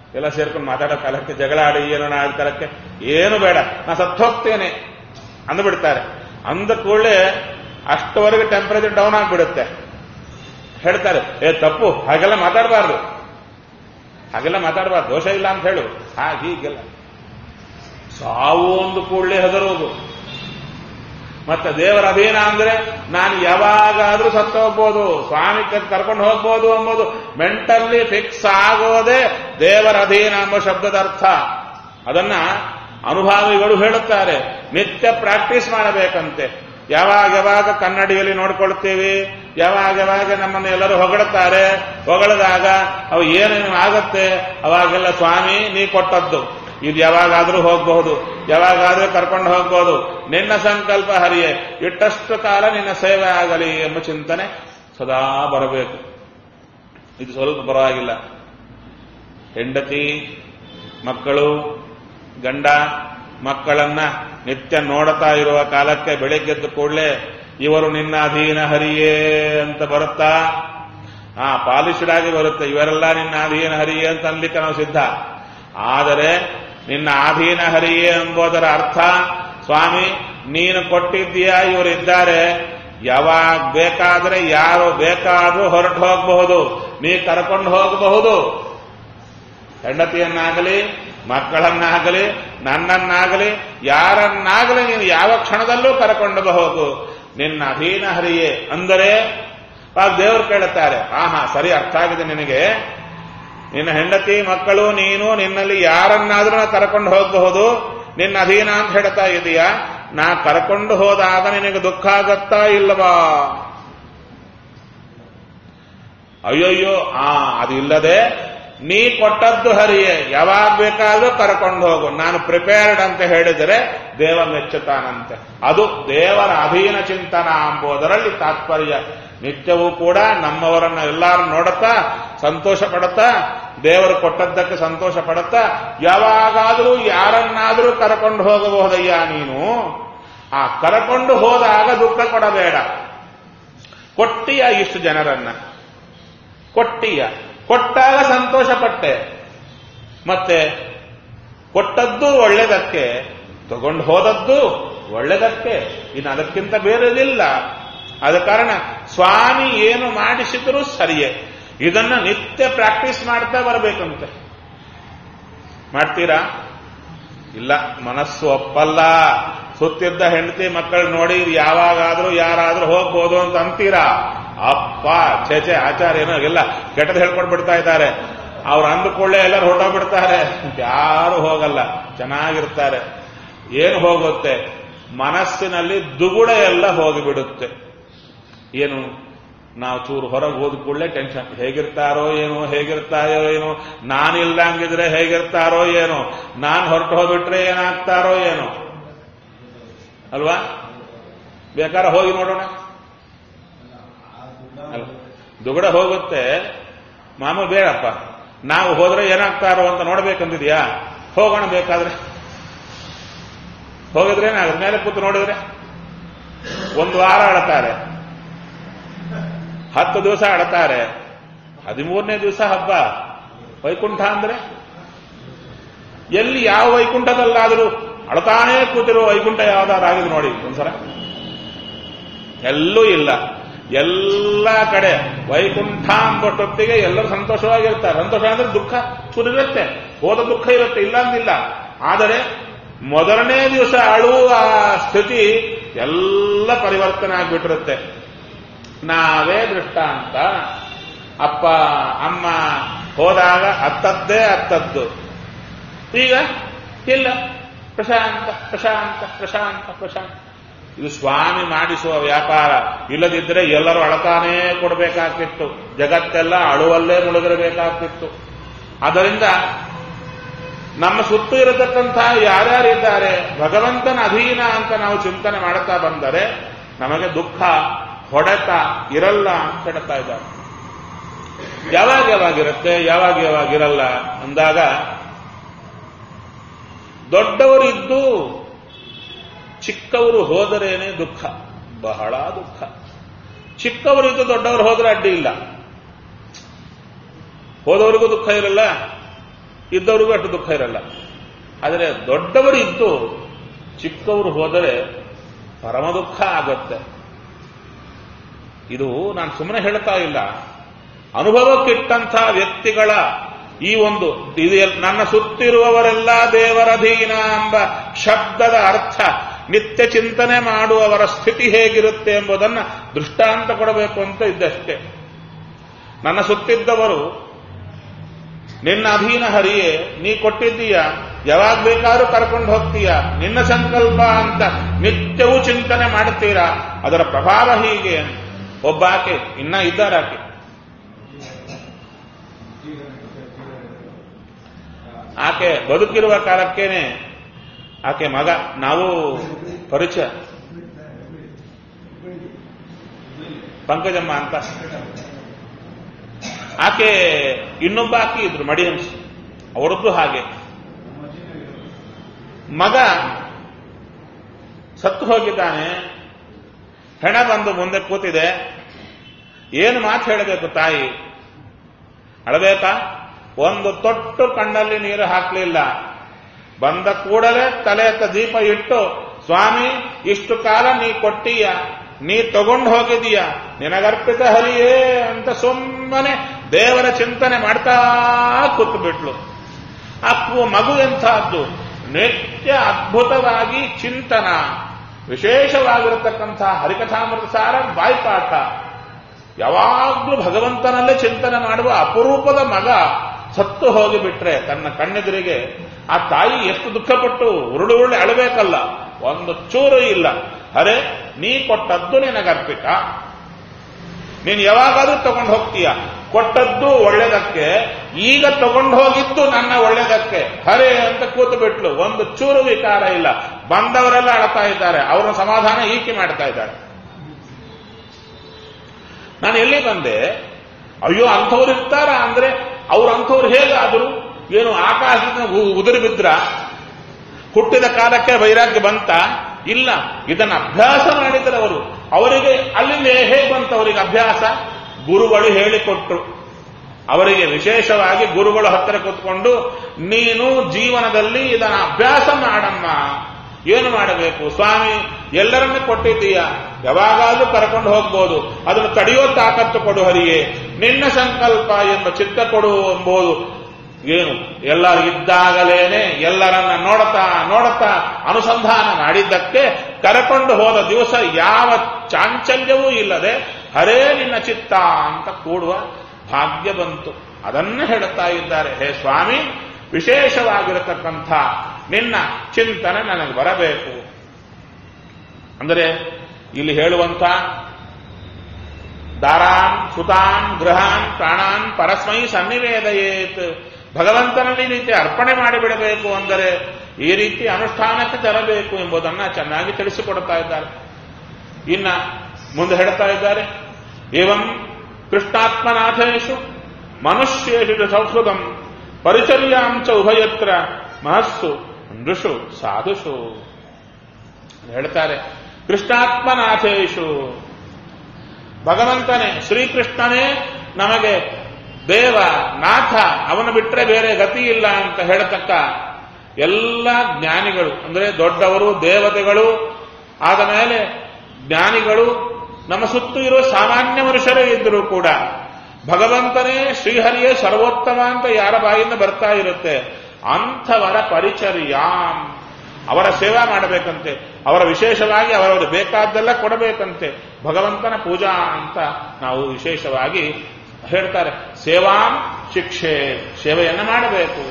Speaker 1: ಎಲ್ಲ ಸೇರ್ಕೊಂಡು ಮಾತಾಡೋ ಕಾಲಕ್ಕೆ ಜಗಳ ಆಡಿ ಏನೋ ಆದ ಕಾಲಕ್ಕೆ ಏನು ಬೇಡ ನಾ ಸತ್ತೋಗ್ತೇನೆ ಅಂದ್ಬಿಡ್ತಾರೆ ಅಂದ ಕೂಡಲೇ ಅಷ್ಟವರೆಗೆ ಟೆಂಪರೇಚರ್ ಡೌನ್ ಆಗಿಬಿಡುತ್ತೆ ಹೇಳ್ತಾರೆ ಏ ತಪ್ಪು ಹಾಗೆಲ್ಲ ಮಾತಾಡಬಾರ್ದು ಹಾಗೆಲ್ಲ ಮಾತಾಡಬಾರ್ದು ದೋಷ ಇಲ್ಲ ಅಂತ ಹೇಳು ಹಾಗೆ ಹೀಗೆಲ್ಲ ಸಾವು ಒಂದು ಕೂಡಲೇ ಹೆದರೋದು ಮತ್ತೆ ದೇವರ ಅಧೀನ ಅಂದ್ರೆ ನಾನು ಯಾವಾಗಾದ್ರೂ ಸತ್ತು ಹೋಗ್ಬೋದು ಸ್ವಾಮಿ ಕರ್ಕೊಂಡು ಹೋಗ್ಬೋದು ಎಂಬುದು ಮೆಂಟಲ್ಲಿ ಫಿಕ್ಸ್ ಆಗೋದೇ ದೇವರ ಅಧೀನ ಎಂಬ ಶಬ್ದದ ಅರ್ಥ ಅದನ್ನ ಅನುಭಾವಿಗಳು ಹೇಳುತ್ತಾರೆ ನಿತ್ಯ ಪ್ರಾಕ್ಟೀಸ್ ಮಾಡಬೇಕಂತೆ ಯಾವಾಗ ಯಾವಾಗ ಕನ್ನಡಿಯಲ್ಲಿ ನೋಡ್ಕೊಳ್ತೀವಿ ಯಾವಾಗ ಯಾವಾಗ ನಮ್ಮನ್ನು ಎಲ್ಲರೂ ಹೊಗಳುತ್ತಾರೆ ಹೊಗಳಿದಾಗ ಅವು ಏನೇನು ಆಗತ್ತೆ ಅವಾಗೆಲ್ಲ ಸ್ವಾಮಿ ನೀ ಕೊಟ್ಟದ್ದು ಇದು ಯಾವಾಗಾದ್ರೂ ಹೋಗಬಹುದು ಯಾವಾಗಾದ್ರೂ ಕರ್ಕೊಂಡು ಹೋಗ್ಬೋದು ನಿನ್ನ ಸಂಕಲ್ಪ ಹರಿಯೇ ಇಟ್ಟಷ್ಟು ಕಾಲ ನಿನ್ನ ಸೇವೆ ಆಗಲಿ ಎಂಬ ಚಿಂತನೆ ಸದಾ ಬರಬೇಕು ಇದು ಸ್ವಲ್ಪ ಪರವಾಗಿಲ್ಲ ಹೆಂಡತಿ ಮಕ್ಕಳು ಗಂಡ ಮಕ್ಕಳನ್ನ ನಿತ್ಯ ನೋಡ್ತಾ ಇರುವ ಕಾಲಕ್ಕೆ ಬೆಳಿಗ್ಗೆದ್ದು ಕೂಡಲೇ ಇವರು ನಿನ್ನ ಅಧೀನ ಹರಿಯೇ ಅಂತ ಬರುತ್ತಾ ಆ ಪಾಲಿಸ್ಡ್ ಆಗಿ ಬರುತ್ತೆ ಇವರೆಲ್ಲ ನಿನ್ನ ಅಧೀನ ಹರಿಯೇ ಅಂತ ಅನ್ಲಿಕ್ಕೆ ನಾವು ಸಿದ್ಧ ಆದರೆ ನಿನ್ನ ಅಧೀನ ಹರಿಯೇ ಎಂಬುದರ ಅರ್ಥ ಸ್ವಾಮಿ ನೀನು ಕೊಟ್ಟಿದ್ದೀಯಾ ಇವರಿದ್ದಾರೆ ಯಾವಾಗ ಬೇಕಾದ್ರೆ ಯಾರು ಬೇಕಾದ್ರೂ ಹೊರಟು ಹೋಗಬಹುದು ನೀ ಕರ್ಕೊಂಡು ಹೋಗಬಹುದು ಹೆಂಡತಿಯನ್ನಾಗಲಿ ಮಕ್ಕಳನ್ನಾಗಲಿ ನನ್ನನ್ನಾಗಲಿ ಯಾರನ್ನಾಗಲಿ ನೀನು ಯಾವ ಕ್ಷಣದಲ್ಲೂ ಕರ್ಕೊಂಡು ಹೋಗು ನಿನ್ನ ಅಧೀನ ಹರಿಯೇ ಅಂದರೆ ಆಗ ದೇವರು ಕೇಳುತ್ತಾರೆ ಆಹಾ ಸರಿ ಅರ್ಥ ಆಗಿದೆ ನಿನಗೆ ನಿನ್ನ ಹೆಂಡತಿ ಮಕ್ಕಳು ನೀನು ನಿನ್ನಲ್ಲಿ ಯಾರನ್ನಾದ್ರೂ ನಾ ಕರ್ಕೊಂಡು ಹೋಗಬಹುದು ನಿನ್ನ ಅಧೀನ ಅಂತ ಹೇಳ್ತಾ ಇದೀಯಾ ನಾ ಕರ್ಕೊಂಡು ಹೋದಾಗ ನಿನಗೆ ದುಃಖ ಆಗತ್ತಾ ಇಲ್ಲವಾ ಅಯ್ಯೋಯ್ಯೋ ಆ ಅದಿಲ್ಲದೆ ನೀ ಕೊಟ್ಟದ್ದು ಹರಿಯೇ ಯಾವಾಗ ಬೇಕಾದ್ರೂ ಕರ್ಕೊಂಡು ಹೋಗು ನಾನು ಪ್ರಿಪೇರ್ಡ್ ಅಂತ ಹೇಳಿದರೆ ದೇವ ಮೆಚ್ಚುತ್ತಾನಂತೆ ಅದು ದೇವರ ಅಧೀನ ಚಿಂತನ ಎಂಬುದರಲ್ಲಿ ತಾತ್ಪರ್ಯ ನಿತ್ಯವೂ ಕೂಡ ನಮ್ಮವರನ್ನ ಎಲ್ಲರೂ ನೋಡುತ್ತಾ ಸಂತೋಷ ಪಡುತ್ತಾ ದೇವರು ಕೊಟ್ಟದ್ದಕ್ಕೆ ಸಂತೋಷ ಪಡುತ್ತಾ ಯಾವಾಗಾದರೂ ಯಾರನ್ನಾದರೂ ಕರ್ಕೊಂಡು ಹೋಗಬಹುದಯ್ಯ ನೀನು ಆ ಕರ್ಕೊಂಡು ಹೋದಾಗ ದುಃಖ ಕೊಡಬೇಡ ಕೊಟ್ಟಿಯ ಇಷ್ಟು ಜನರನ್ನ ಕೊಟ್ಟಿಯ ಕೊಟ್ಟಾಗ ಸಂತೋಷ ಪಟ್ಟೆ ಮತ್ತೆ ಕೊಟ್ಟದ್ದು ಒಳ್ಳೆದಕ್ಕೆ ತಗೊಂಡು ಹೋದದ್ದು ಒಳ್ಳೆದಕ್ಕೆ ಇನ್ನು ಅದಕ್ಕಿಂತ ಬೇರೆದಿಲ್ಲ ಆದ ಕಾರಣ ಸ್ವಾಮಿ ಏನು ಮಾಡಿಸಿದರೂ ಸರಿಯೇ ಇದನ್ನ ನಿತ್ಯ ಪ್ರಾಕ್ಟೀಸ್ ಮಾಡ್ತಾ ಬರಬೇಕಂತೆ ಮಾಡ್ತೀರಾ ಇಲ್ಲ ಮನಸ್ಸು ಒಪ್ಪಲ್ಲ ಸುತ್ತಿದ್ದ ಹೆಂಡತಿ ಮಕ್ಕಳು ನೋಡಿ ಯಾವಾಗಾದ್ರೂ ಯಾರಾದ್ರೂ ಹೋಗ್ಬೋದು ಅಂತ ಅಂತೀರಾ ಅಪ್ಪ ಚೇಚೆ ಆಚಾರ್ಯನೋ ಎಲ್ಲ ಕೆಟ್ಟದ್ದು ಹೇಳ್ಕೊಂಡು ಬಿಡ್ತಾ ಇದ್ದಾರೆ ಅವ್ರು ಅಂದುಕೊಳ್ಳೆ ಎಲ್ಲರೂ ಹೊರಟೋಗ್ಬಿಡ್ತಾರೆ ಯಾರು ಹೋಗಲ್ಲ ಚೆನ್ನಾಗಿರ್ತಾರೆ ಏನು ಹೋಗುತ್ತೆ ಮನಸ್ಸಿನಲ್ಲಿ ದುಗುಡ ಎಲ್ಲ ಹೋಗಿಬಿಡುತ್ತೆ ಏನು ನಾವು ಚೂರು ಹೊರಗೆ ಹೋದ ಕೂಡಲೇ ಟೆನ್ಷನ್ ಹೇಗಿರ್ತಾರೋ ಏನೋ ಹೇಗಿರ್ತಾರೋ ಏನೋ ನಾನಿಲ್ಲಂಗಿದ್ರೆ ಹೇಗಿರ್ತಾರೋ ಏನೋ ನಾನು ಹೊರಟು ಹೋಗ್ಬಿಟ್ರೆ ಏನಾಗ್ತಾರೋ ಏನೋ ಅಲ್ವಾ ಬೇಕಾದ್ರೆ ಹೋಗಿ ನೋಡೋಣ ಅಲ್ಲ ದುಗುಡ ಹೋಗುತ್ತೆ ಮಾಮೂಲು ಬೇಡಪ್ಪ ನಾವು ಹೋದ್ರೆ ಏನಾಗ್ತಾರೋ ಅಂತ ನೋಡ್ಬೇಕಂತಿದ್ಯಾ ಹೋಗೋಣ ಬೇಕಾದ್ರೆ ಹೋಗಿದ್ರೆ ಅದ್ರ ಮೇಲೆ ಕೂತು ನೋಡಿದ್ರೆ ಒಂದು ವಾರ ಅಳತಾರೆ ಹತ್ತು ದಿವಸ ಅಳತಾರೆ ಹದಿಮೂರನೇ ದಿವಸ ಹಬ್ಬ ವೈಕುಂಠ ಅಂದ್ರೆ ಎಲ್ಲಿ ಯಾವ ವೈಕುಂಠದಲ್ಲಾದರೂ ಅಳತಾನೇ ಕೂತಿರುವ ವೈಕುಂಠ ಯಾವ್ದಾದ್ರು ಆಗಿದೆ ನೋಡಿ ಒಂದ್ಸಲ ಎಲ್ಲೂ ಇಲ್ಲ ಎಲ್ಲ ಕಡೆ ವೈಕುಂಠ ಅಂಬಷ್ಟೊತ್ತಿಗೆ ಎಲ್ಲರೂ ಸಂತೋಷವಾಗಿರ್ತಾರೆ ಸಂತೋಷ ಅಂದ್ರೆ ದುಃಖ ಚೂರಿರುತ್ತೆ ಹೋದ ದುಃಖ ಇರುತ್ತೆ ಇಲ್ಲ ಅಂದಿಲ್ಲ ಆದರೆ ಮೊದಲನೇ ದಿವಸ ಅಳುವ ಸ್ಥಿತಿ ಎಲ್ಲ ಪರಿವರ್ತನೆ ಆಗ್ಬಿಟ್ಟಿರುತ್ತೆ ನಾವೇ ದೃಷ್ಟಾಂತ ಅಪ್ಪ ಅಮ್ಮ ಹೋದಾಗ ಅತ್ತದ್ದೇ ಅತ್ತದ್ದು ಈಗ ಇಲ್ಲ ಪ್ರಶಾಂತ ಪ್ರಶಾಂತ ಪ್ರಶಾಂತ ಪ್ರಶಾಂತ ಇದು ಸ್ವಾಮಿ ಮಾಡಿಸುವ ವ್ಯಾಪಾರ ಇಲ್ಲದಿದ್ದರೆ ಎಲ್ಲರೂ ಅಳತಾನೇ ಕೊಡಬೇಕಾಗ್ತಿತ್ತು ಜಗತ್ತೆಲ್ಲ ಅಳುವಲ್ಲೇ ಮುಳುಗಿರಬೇಕಾಗ್ತಿತ್ತು ಆದ್ದರಿಂದ ನಮ್ಮ ಸುತ್ತು ಇರತಕ್ಕಂಥ ಯಾರ್ಯಾರಿದ್ದಾರೆ ಭಗವಂತನ ಅಧೀನ ಅಂತ ನಾವು ಚಿಂತನೆ ಮಾಡುತ್ತಾ ಬಂದರೆ ನಮಗೆ ದುಃಖ ಹೊಡೆತ ಇರಲ್ಲ ಅಂತ ಹೇಳ್ತಾ ಇದ್ದಾರೆ ಯಾವಾಗ ಯಾವಾಗಿರುತ್ತೆ ಯಾವಾಗ ಯಾವಾಗಿರಲ್ಲ ಅಂದಾಗ ದೊಡ್ಡವರಿದ್ದು ಚಿಕ್ಕವರು ಹೋದರೇನೆ ದುಃಖ ಬಹಳ ದುಃಖ ಚಿಕ್ಕವರಿದ್ದು ದೊಡ್ಡವರು ಹೋದ್ರೆ ಅಡ್ಡಿ ಇಲ್ಲ ಹೋದವರಿಗೂ ದುಃಖ ಇರಲ್ಲ ಇದ್ದವ್ರಿಗೂ ಅಷ್ಟು ದುಃಖ ಇರಲ್ಲ ಆದರೆ ದೊಡ್ಡವರು ಇದ್ದು ಚಿಕ್ಕವರು ಹೋದರೆ ಪರಮ ದುಃಖ ಆಗತ್ತೆ ಇದು ನಾನು ಸುಮ್ಮನೆ ಹೇಳ್ತಾ ಇಲ್ಲ ಅನುಭವಕ್ಕಿಟ್ಟಂಥ ವ್ಯಕ್ತಿಗಳ ಈ ಒಂದು ಇದು ಎಲ್- ನನ್ನ ಸುತ್ತಿರುವವರೆಲ್ಲ ದೇವರಧೀನ ಎಂಬ ಶಬ್ದದ ಅರ್ಥ ನಿತ್ಯ ಚಿಂತನೆ ಮಾಡುವವರ ಸ್ಥಿತಿ ಹೇಗಿರುತ್ತೆ ಎಂಬುದನ್ನು ದೃಷ್ಟಾಂತ ಕೊಡಬೇಕು ಅಂತ ಇದ್ದಷ್ಟೇ ನನ್ನ ಸುತ್ತಿದ್ದವರು ನಿನ್ನ ಅಧೀನ ಹರಿಯೇ ನೀ ಕೊಟ್ಟಿದ್ದೀಯ ಯಾವಾಗ ಬೇಕಾದ್ರೂ ಕರ್ಕೊಂಡು ಹೋಗ್ತೀಯ ನಿನ್ನ ಸಂಕಲ್ಪ ಅಂತ ನಿತ್ಯವೂ ಚಿಂತನೆ ಮಾಡುತ್ತೀರಾ ಅದರ ಪ್ರಭಾವ ಹೀಗೆ ಒಬ್ಬ ಆಕೆ ಇನ್ನ ಇದ್ದಾರೆ ಆಕೆ ಆಕೆ ಬದುಕಿರುವ ಕಾಲಕ್ಕೇನೆ ಆಕೆ ಮಗ ನಾವು ಪರಿಚಯ ಪಂಕಜಮ್ಮ ಅಂತ ಆಕೆ ಇನ್ನೊಬ್ಬ ಆಕೆ ಇದ್ರು ಮಡಿಹಂಸ ಅವರದ್ದು ಹಾಗೆ ಮಗ ಸತ್ತು ಹೋಗಿದ್ದಾನೆ ಹೆಣ ಬಂದು ಮುಂದೆ ಕೂತಿದೆ ಏನು ಮಾತು ಹೇಳಬೇಕು ತಾಯಿ ಅಳಬೇಕಾ ಒಂದು ತೊಟ್ಟು ಕಣ್ಣಲ್ಲಿ ನೀರು ಹಾಕಲಿಲ್ಲ ಬಂದ ಕೂಡಲೇ ತಲೆ ಎತ್ತ ದೀಪ ಇಟ್ಟು ಸ್ವಾಮಿ ಇಷ್ಟು ಕಾಲ ನೀ ಕೊಟ್ಟೀಯ ನೀ ತಗೊಂಡು ಹೋಗಿದೀಯ ನಿನಗರ್ಪಿತ ಹರಿಯೇ ಅಂತ ಸುಮ್ಮನೆ ದೇವರ ಚಿಂತನೆ ಮಾಡ್ತಾ ಕೂತು ಬಿಟ್ಲು ಆ ಕು- ಮಗು ಎಂಥದ್ದು ನಿತ್ಯ ಅದ್ಭುತವಾಗಿ ಚಿಂತನ ವಿಶೇಷವಾಗಿರತಕ್ಕಂಥ ಹರಿಕಥಾಮೃತ ಸಾರ ಬಾಯ್ಪಾಠ ಯಾವಾಗ್ಲೂ ಭಗವಂತನಲ್ಲೇ ಚಿಂತನೆ ಮಾಡುವ ಅಪರೂಪದ ಮಗ ಸತ್ತು ಹೋಗಿಬಿಟ್ರೆ ತನ್ನ ಕಣ್ಣೆದುರಿಗೆ ಆ ತಾಯಿ ಎಷ್ಟು ದುಃಖಪಟ್ಟು ಉರುಳು ಉರುಳಿ ಅಳಬೇಕಲ್ಲ ಒಂದು ಚೂರು ಇಲ್ಲ ಅರೆ ನೀ ಕೊಟ್ಟದ್ದು ನಿನಗರ್ಪಿತ ನೀನು ಯಾವಾಗಾದ್ರೂ ತಗೊಂಡು ಹೋಗ್ತೀಯ ಕೊಟ್ಟದ್ದು ಒಳ್ಳೇದಕ್ಕೆ ಈಗ ತಗೊಂಡು ಹೋಗಿದ್ದು ನನ್ನ ಒಳ್ಳೇದಕ್ಕೆ ಹರೇ ಅಂತ ಕೂತು ಬಿಟ್ಲು ಒಂದು ಚೂರು ವಿಕಾರ ಇಲ್ಲ ಬಂದವರೆಲ್ಲ ಅಳ್ತಾ ಇದ್ದಾರೆ ಅವರ ಸಮಾಧಾನ ಈಕೆ ಮಾಡ್ತಾ ಇದ್ದಾರೆ ನಾನು ಎಲ್ಲಿ ಬಂದೆ ಅಯ್ಯೋ ಅಂಥವ್ರು ಇರ್ತಾರ ಅಂದ್ರೆ ಅವ್ರು ಅಂಥವ್ರು ಹೇಗಾದ್ರು ಏನು ಆಕಾಶದಿಂದ ಉ- ಉದುರಿ ಬಿದ್ರ ಹುಟ್ಟಿದ ಕಾಲಕ್ಕೆ ವೈರಾಗ್ಯ ಬಂತ ಇಲ್ಲ ಇದನ್ನ ಅಭ್ಯಾಸ ಮಾಡಿದ್ರೆ ಅವರು ಅವರಿಗೆ ಅಲ್ಲಿಂದ ಹೇಗೆ ಬಂತ ಅವರಿಗೆ ಅಭ್ಯಾಸ ಗುರುಗಳು ಹೇಳಿಕೊಟ್ರು ಅವರಿಗೆ ವಿಶೇಷವಾಗಿ ಗುರುಗಳ ಹತ್ತಿರ ಕೂತ್ಕೊಂಡು ನೀನು ಜೀವನದಲ್ಲಿ ಇದನ್ನ ಅಭ್ಯಾಸ ಮಾಡಮ್ಮ ಏನು ಮಾಡಬೇಕು ಸ್ವಾಮಿ ಎಲ್ಲರನ್ನೂ ಕೊಟ್ಟಿದ್ದೀಯ ಯಾವಾಗಾದ್ರೂ ಕರ್ಕೊಂಡು ಹೋಗ್ಬೋದು ಅದನ್ನು ತಡೆಯೋ ತಾಕತ್ತು ಕೊಡು ಹರಿಯೇ ನಿನ್ನ ಸಂಕಲ್ಪ ಎಂಬ ಚಿತ್ತ ಕೊಡು ಎಂಬುದು ಏನು ಎಲ್ಲರೂ ಇದ್ದಾಗಲೇನೆ ಎಲ್ಲರನ್ನ ನೋಡುತ್ತಾ ನೋಡುತ್ತಾ ಅನುಸಂಧಾನ ಮಾಡಿದ್ದಕ್ಕೆ ಕರೆಕೊಂಡು ಹೋದ ದಿವಸ ಯಾವ ಚಾಂಚಲ್ಯವೂ ಇಲ್ಲದೆ ಹರೇ ನಿನ್ನ ಚಿತ್ತ ಅಂತ ಕೂಡುವ ಭಾಗ್ಯ ಬಂತು ಅದನ್ನು ಹೇಳುತ್ತಾ ಇದ್ದಾರೆ ಹೇ ಸ್ವಾಮಿ ವಿಶೇಷವಾಗಿರತಕ್ಕಂಥ ನಿನ್ನ ಚಿಂತನೆ ನನಗೆ ಬರಬೇಕು ಅಂದರೆ ಇಲ್ಲಿ ಹೇಳುವಂಥ ದಾರಾನ್ ಸುತಾನ್ ಗೃಹಾನ್ ಪ್ರಾಣಾನ್ ಪರಸ್ಮೈ ಸನ್ನಿವೇದಯೇತ್ ಭಗವಂತನಲ್ಲಿ ಈ ರೀತಿ ಅರ್ಪಣೆ ಮಾಡಿಬಿಡಬೇಕು ಅಂದರೆ ಈ ರೀತಿ ಅನುಷ್ಠಾನಕ್ಕೆ ತರಬೇಕು ಎಂಬುದನ್ನು ಚೆನ್ನಾಗಿ ತಿಳಿಸಿಕೊಡ್ತಾ ಇದ್ದಾರೆ ಇನ್ನ ಮುಂದೆ ಹೇಳ್ತಾ ಇದ್ದಾರೆ ಏವಂ ಕೃಷ್ಣಾತ್ಮನಾಥೇಶು ಮನುಷ್ಯೇಶು ಸಂಸ್ಕೃತಂ ಪರಿಚರ್ಯಾಂಚ ಉಭಯತ್ರ ಮಹಸ್ಸು ನೃಷು ಸಾಧುಷು ಹೇಳ್ತಾರೆ ಕೃಷ್ಣಾತ್ಮನಾಥೇಶು ಭಗವಂತನೇ ಶ್ರೀಕೃಷ್ಣನೇ ನಮಗೆ ದೇವ ನಾಥ ಅವನು ಬಿಟ್ಟರೆ ಬೇರೆ ಗತಿ ಇಲ್ಲ ಅಂತ ಹೇಳತಕ್ಕ ಎಲ್ಲ ಜ್ಞಾನಿಗಳು ಅಂದರೆ ದೊಡ್ಡವರು ದೇವತೆಗಳು ಆದ ಮೇಲೆ ಜ್ಞಾನಿಗಳು ನಮ್ಮ ಸುತ್ತು ಇರೋ ಸಾಮಾನ್ಯ ಮನುಷ್ಯರೇ ಇದ್ದರೂ ಕೂಡ ಭಗವಂತನೇ ಶ್ರೀಹರಿಯೇ ಸರ್ವೋತ್ತಮ ಅಂತ ಯಾರ ಬಾಯಿಂದ ಬರ್ತಾ ಇರುತ್ತೆ ಅಂಥವರ ಪರಿಚರ್ಯಾಂ ಅವರ ಸೇವಾ ಮಾಡಬೇಕಂತೆ ಅವರ ವಿಶೇಷವಾಗಿ ಅವರವರು ಬೇಕಾದ್ದೆಲ್ಲ ಕೊಡಬೇಕಂತೆ ಭಗವಂತನ ಪೂಜಾ ಅಂತ ನಾವು ವಿಶೇಷವಾಗಿ ಹೇಳ್ತಾರೆ ಸೇವಾಂ ಶಿಕ್ಷೆ ಸೇವೆಯನ್ನು ಮಾಡಬೇಕು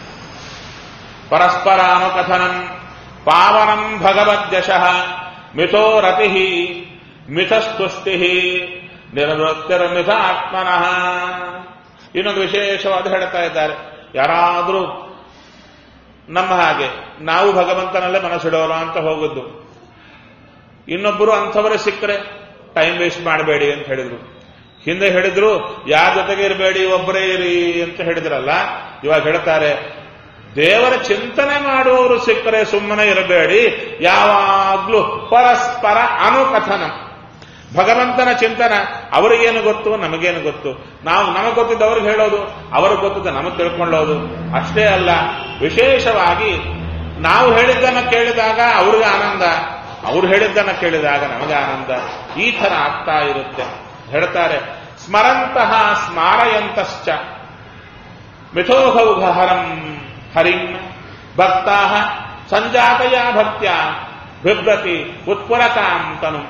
Speaker 1: ಪರಸ್ಪರಾನುಕಥನಂ ಪಾವನಂ ಭಗವದ್ಯಶಃ ಮಿಥೋ ರತಿ ಮಿಥಸ್ತುಷ್ಟಿ ನಿರವೃತ್ತಿರ್ಮಿಥ ಆತ್ಮನಃ ಇನ್ನೊಂದು ವಿಶೇಷವಾದ ಹೇಳ್ತಾ ಇದ್ದಾರೆ ಯಾರಾದರೂ ನಮ್ಮ ಹಾಗೆ ನಾವು ಭಗವಂತನಲ್ಲೇ ಮನಸ್ಸಿಡೋಣ ಅಂತ ಹೋಗುದು ಇನ್ನೊಬ್ಬರು ಅಂಥವರೇ ಸಿಕ್ಕರೆ ಟೈಮ್ ವೇಸ್ಟ್ ಮಾಡಬೇಡಿ ಅಂತ ಹೇಳಿದ್ರು ಹಿಂದೆ ಹೇಳಿದ್ರು ಯಾರ ಜೊತೆಗೆ ಇರಬೇಡಿ ಒಬ್ಬರೇ ಇರಿ ಅಂತ ಹೇಳಿದ್ರಲ್ಲ ಇವಾಗ ಹೇಳ್ತಾರೆ ದೇವರ ಚಿಂತನೆ ಮಾಡುವವರು ಸಿಕ್ಕರೆ ಸುಮ್ಮನೆ ಇರಬೇಡಿ ಯಾವಾಗ್ಲೂ ಪರಸ್ಪರ ಅನುಕಥನ ಭಗವಂತನ ಚಿಂತನ ಅವರಿಗೇನು ಗೊತ್ತು ನಮಗೇನು ಗೊತ್ತು ನಾವು ನಮಗೆ ಗೊತ್ತಿದ್ದು ಅವ್ರಿಗೆ ಹೇಳೋದು ಅವ್ರಿಗೆ ಗೊತ್ತಿದ್ದ ನಮಗೆ ತಿಳ್ಕೊಳ್ಳೋದು ಅಷ್ಟೇ ಅಲ್ಲ ವಿಶೇಷವಾಗಿ ನಾವು ಹೇಳಿದ್ದನ್ನ ಕೇಳಿದಾಗ ಅವ್ರಿಗೆ ಆನಂದ ಅವ್ರು ಹೇಳಿದ್ದನ್ನ ಕೇಳಿದಾಗ ನಮಗೆ ಆನಂದ ಈ ತರ ಆಗ್ತಾ ಇರುತ್ತೆ ಹೇಳ್ತಾರೆ ಸ್ಮರಂತಹ ಸ್ಮಾರಯಂತಶ್ಚ ಮಿಥೋಘೌಘಹರಂ ಹರಿಂ ಭಕ್ತಾ ಸಂಜಾತಯ ಭಕ್ತ್ಯ ಬಿಭ್ರತಿ ಉತ್ಪುರತಾಂ ತನು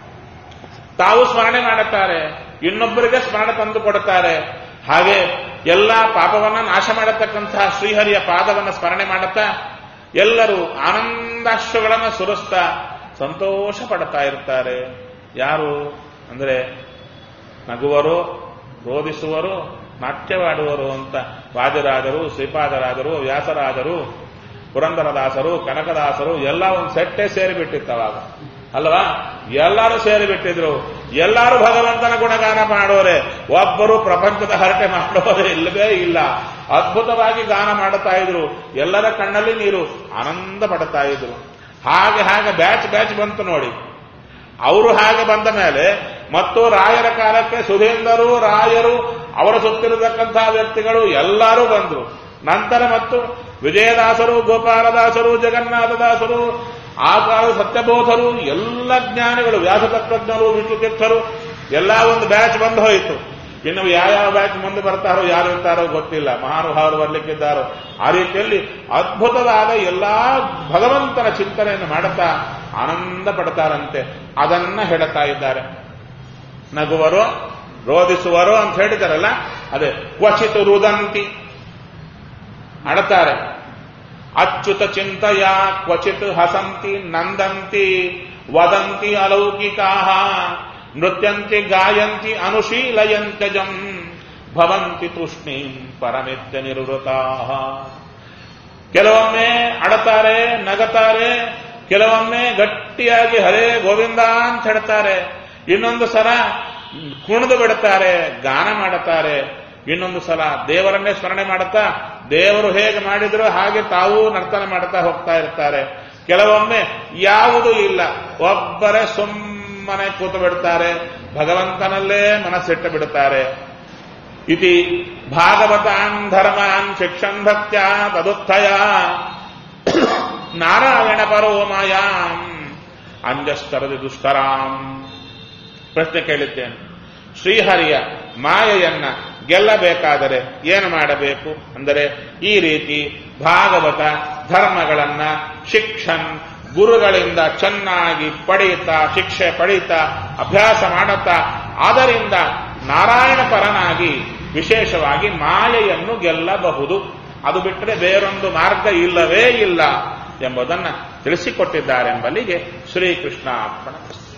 Speaker 1: ತಾವು ಸ್ಮರಣೆ ಮಾಡುತ್ತಾರೆ ಇನ್ನೊಬ್ಬರಿಗೆ ಸ್ಮರಣೆ ತಂದು ಕೊಡುತ್ತಾರೆ ಹಾಗೆ ಎಲ್ಲ ಪಾಪವನ್ನ ನಾಶ ಮಾಡತಕ್ಕಂತಹ ಶ್ರೀಹರಿಯ ಪಾದವನ್ನು ಸ್ಮರಣೆ ಮಾಡುತ್ತಾ ಎಲ್ಲರೂ ಆನಂದಾಶ್ರುಗಳನ್ನು ಸುರಿಸ್ತಾ ಸಂತೋಷ ಪಡ್ತಾ ಇರ್ತಾರೆ ಯಾರು ಅಂದ್ರೆ ನಗುವರು ರೋಧಿಸುವರು ನಾಟ್ಯವಾಡುವರು ಅಂತ ವಾಜರಾಜರು ಶ್ರೀಪಾದರಾಜರು ವ್ಯಾಸರಾಜರು ಪುರಂದರದಾಸರು ಕನಕದಾಸರು ಎಲ್ಲ ಒಂದು ಸೆಟ್ಟೆ ಸೇರಿಬಿಟ್ಟಿತ್ತವಾಗ ಅಲ್ವಾ ಎಲ್ಲರೂ ಸೇರಿಬಿಟ್ಟಿದ್ರು ಎಲ್ಲರೂ ಭಗವಂತನ ಗುಣಗಾನ ಮಾಡೋರೆ ಒಬ್ಬರು ಪ್ರಪಂಚದ ಹರಟೆ ಮಾಡೋರೆ ಇಲ್ಲವೇ ಇಲ್ಲ ಅದ್ಭುತವಾಗಿ ಗಾನ ಮಾಡುತ್ತಾ ಇದ್ರು ಎಲ್ಲರ ಕಣ್ಣಲ್ಲಿ ನೀರು ಆನಂದ ಪಡ್ತಾ ಇದ್ರು ಹಾಗೆ ಹಾಗೆ ಬ್ಯಾಚ್ ಬ್ಯಾಚ್ ಬಂತು ನೋಡಿ ಅವರು ಹಾಗೆ ಬಂದ ಮೇಲೆ ಮತ್ತು ರಾಯರ ಕಾಲಕ್ಕೆ ಸುಧೇಂದರು ರಾಯರು ಅವರ ಸುತ್ತಿರತಕ್ಕಂತಹ ವ್ಯಕ್ತಿಗಳು ಎಲ್ಲರೂ ಬಂದರು ನಂತರ ಮತ್ತು ವಿಜಯದಾಸರು ಗೋಪಾಲದಾಸರು ಜಗನ್ನಾಥದಾಸರು ಆ ಕಾಲದ ಸತ್ಯಬೋಧರು ಎಲ್ಲ ಜ್ಞಾನಿಗಳು ವ್ಯಾಸ ತತ್ವಜ್ಞರು ವಿಷ್ಣು ತೀರ್ಥರು ಎಲ್ಲ ಒಂದು ಬ್ಯಾಚ್ ಬಂದು ಹೋಯಿತು ಇನ್ನು ಯಾವ್ಯಾವ ಬ್ಯಾಚ್ ಮುಂದೆ ಬರ್ತಾರೋ ಯಾರು ಇರ್ತಾರೋ ಗೊತ್ತಿಲ್ಲ ಮಹಾನುಭಾವರು ಬರ್ಲಿಕ್ಕಿದ್ದಾರೋ ಆ ರೀತಿಯಲ್ಲಿ ಅದ್ಭುತವಾದ ಎಲ್ಲಾ ಭಗವಂತನ ಚಿಂತನೆಯನ್ನು ಮಾಡುತ್ತಾ ಆನಂದ ಪಡ್ತಾರಂತೆ ಅದನ್ನ ಹೇಳುತ್ತಾ ಇದ್ದಾರೆ ನಗುವರು ರೋಧಿಸುವರು ಅಂತ ಹೇಳಿದಾರಲ್ಲ ಅದೇ ಕ್ವಚಿತ್ ರುದಂತಿ ಅಡತಾರೆ ಅಚ್ಯುತ ಚಿಂತೆಯ ಕ್ವಚಿತ್ ಹಸಂತಿ ನಂದಂತಿ ವದಂತಿ ಅಲೌಕಿಕಾ ನೃತ್ಯಂತಿ ಗಾಯಂತಿ ಅನುಶೀಲಯಂತ್ಯಜಂ ಭವಂತಿ ತೂಷ್ಣೀಂ ಪರಮಿತ್ಯ ನಿವೃತಾ ಕೆಲವೊಮ್ಮೆ ಅಡತಾರೆ ನಗತಾರೆ ಕೆಲವೊಮ್ಮೆ ಗಟ್ಟಿಯಾಗಿ ಹರೇ ಗೋವಿಂದ ಅಂತ ಹೇಳ್ತಾರೆ ಇನ್ನೊಂದು ಸಲ ಕುಣಿದು ಬಿಡುತ್ತಾರೆ ಗಾನ ಮಾಡುತ್ತಾರೆ ಇನ್ನೊಂದು ಸಲ ದೇವರನ್ನೇ ಸ್ಮರಣೆ ಮಾಡುತ್ತಾ ದೇವರು ಹೇಗೆ ಮಾಡಿದ್ರು ಹಾಗೆ ತಾವು ನರ್ತನ ಮಾಡುತ್ತಾ ಹೋಗ್ತಾ ಇರ್ತಾರೆ ಕೆಲವೊಮ್ಮೆ ಯಾವುದೂ ಇಲ್ಲ ಒಬ್ಬರೇ ಸುಮ್ಮನೆ ಕೂತು ಬಿಡ್ತಾರೆ ಭಗವಂತನಲ್ಲೇ ಮನಸ್ಸಿಟ್ಟು ಬಿಡುತ್ತಾರೆ ಇತಿ ಭಾಗವತಾನ್ ಧರ್ಮಾನ್ ಶಿಕ್ಷನ್ ಭಕ್ತ್ಯ ತದುತ್ಥಯ ನಾರಾಯಣ ಪರೋ ಮಾಯಾಂ ಅಂಜಸ್ತರದಿ ದುಷ್ಟರಾಂ ಪ್ರಶ್ನೆ ಕೇಳಿದ್ದೇನೆ ಶ್ರೀಹರಿಯ ಮಾಯೆಯನ್ನ ಗೆಲ್ಲಬೇಕಾದರೆ ಏನು ಮಾಡಬೇಕು ಅಂದರೆ ಈ ರೀತಿ ಭಾಗವತ ಧರ್ಮಗಳನ್ನ ಶಿಕ್ಷನ್ ಗುರುಗಳಿಂದ ಚೆನ್ನಾಗಿ ಪಡೆಯುತ್ತಾ ಶಿಕ್ಷೆ ಪಡೆಯುತ್ತಾ ಅಭ್ಯಾಸ ಮಾಡುತ್ತಾ ಅದರಿಂದ ನಾರಾಯಣ ಪರನಾಗಿ ವಿಶೇಷವಾಗಿ ಮಾಯೆಯನ್ನು ಗೆಲ್ಲಬಹುದು ಅದು ಬಿಟ್ಟರೆ ಬೇರೊಂದು ಮಾರ್ಗ ಇಲ್ಲವೇ ಇಲ್ಲ ಎಂಬುದನ್ನು ತಿಳಿಸಿಕೊಟ್ಟಿದ್ದಾರೆಂಬಲ್ಲಿಗೆ ಶ್ರೀಕೃಷ್ಣ ಅರ್ಪಣ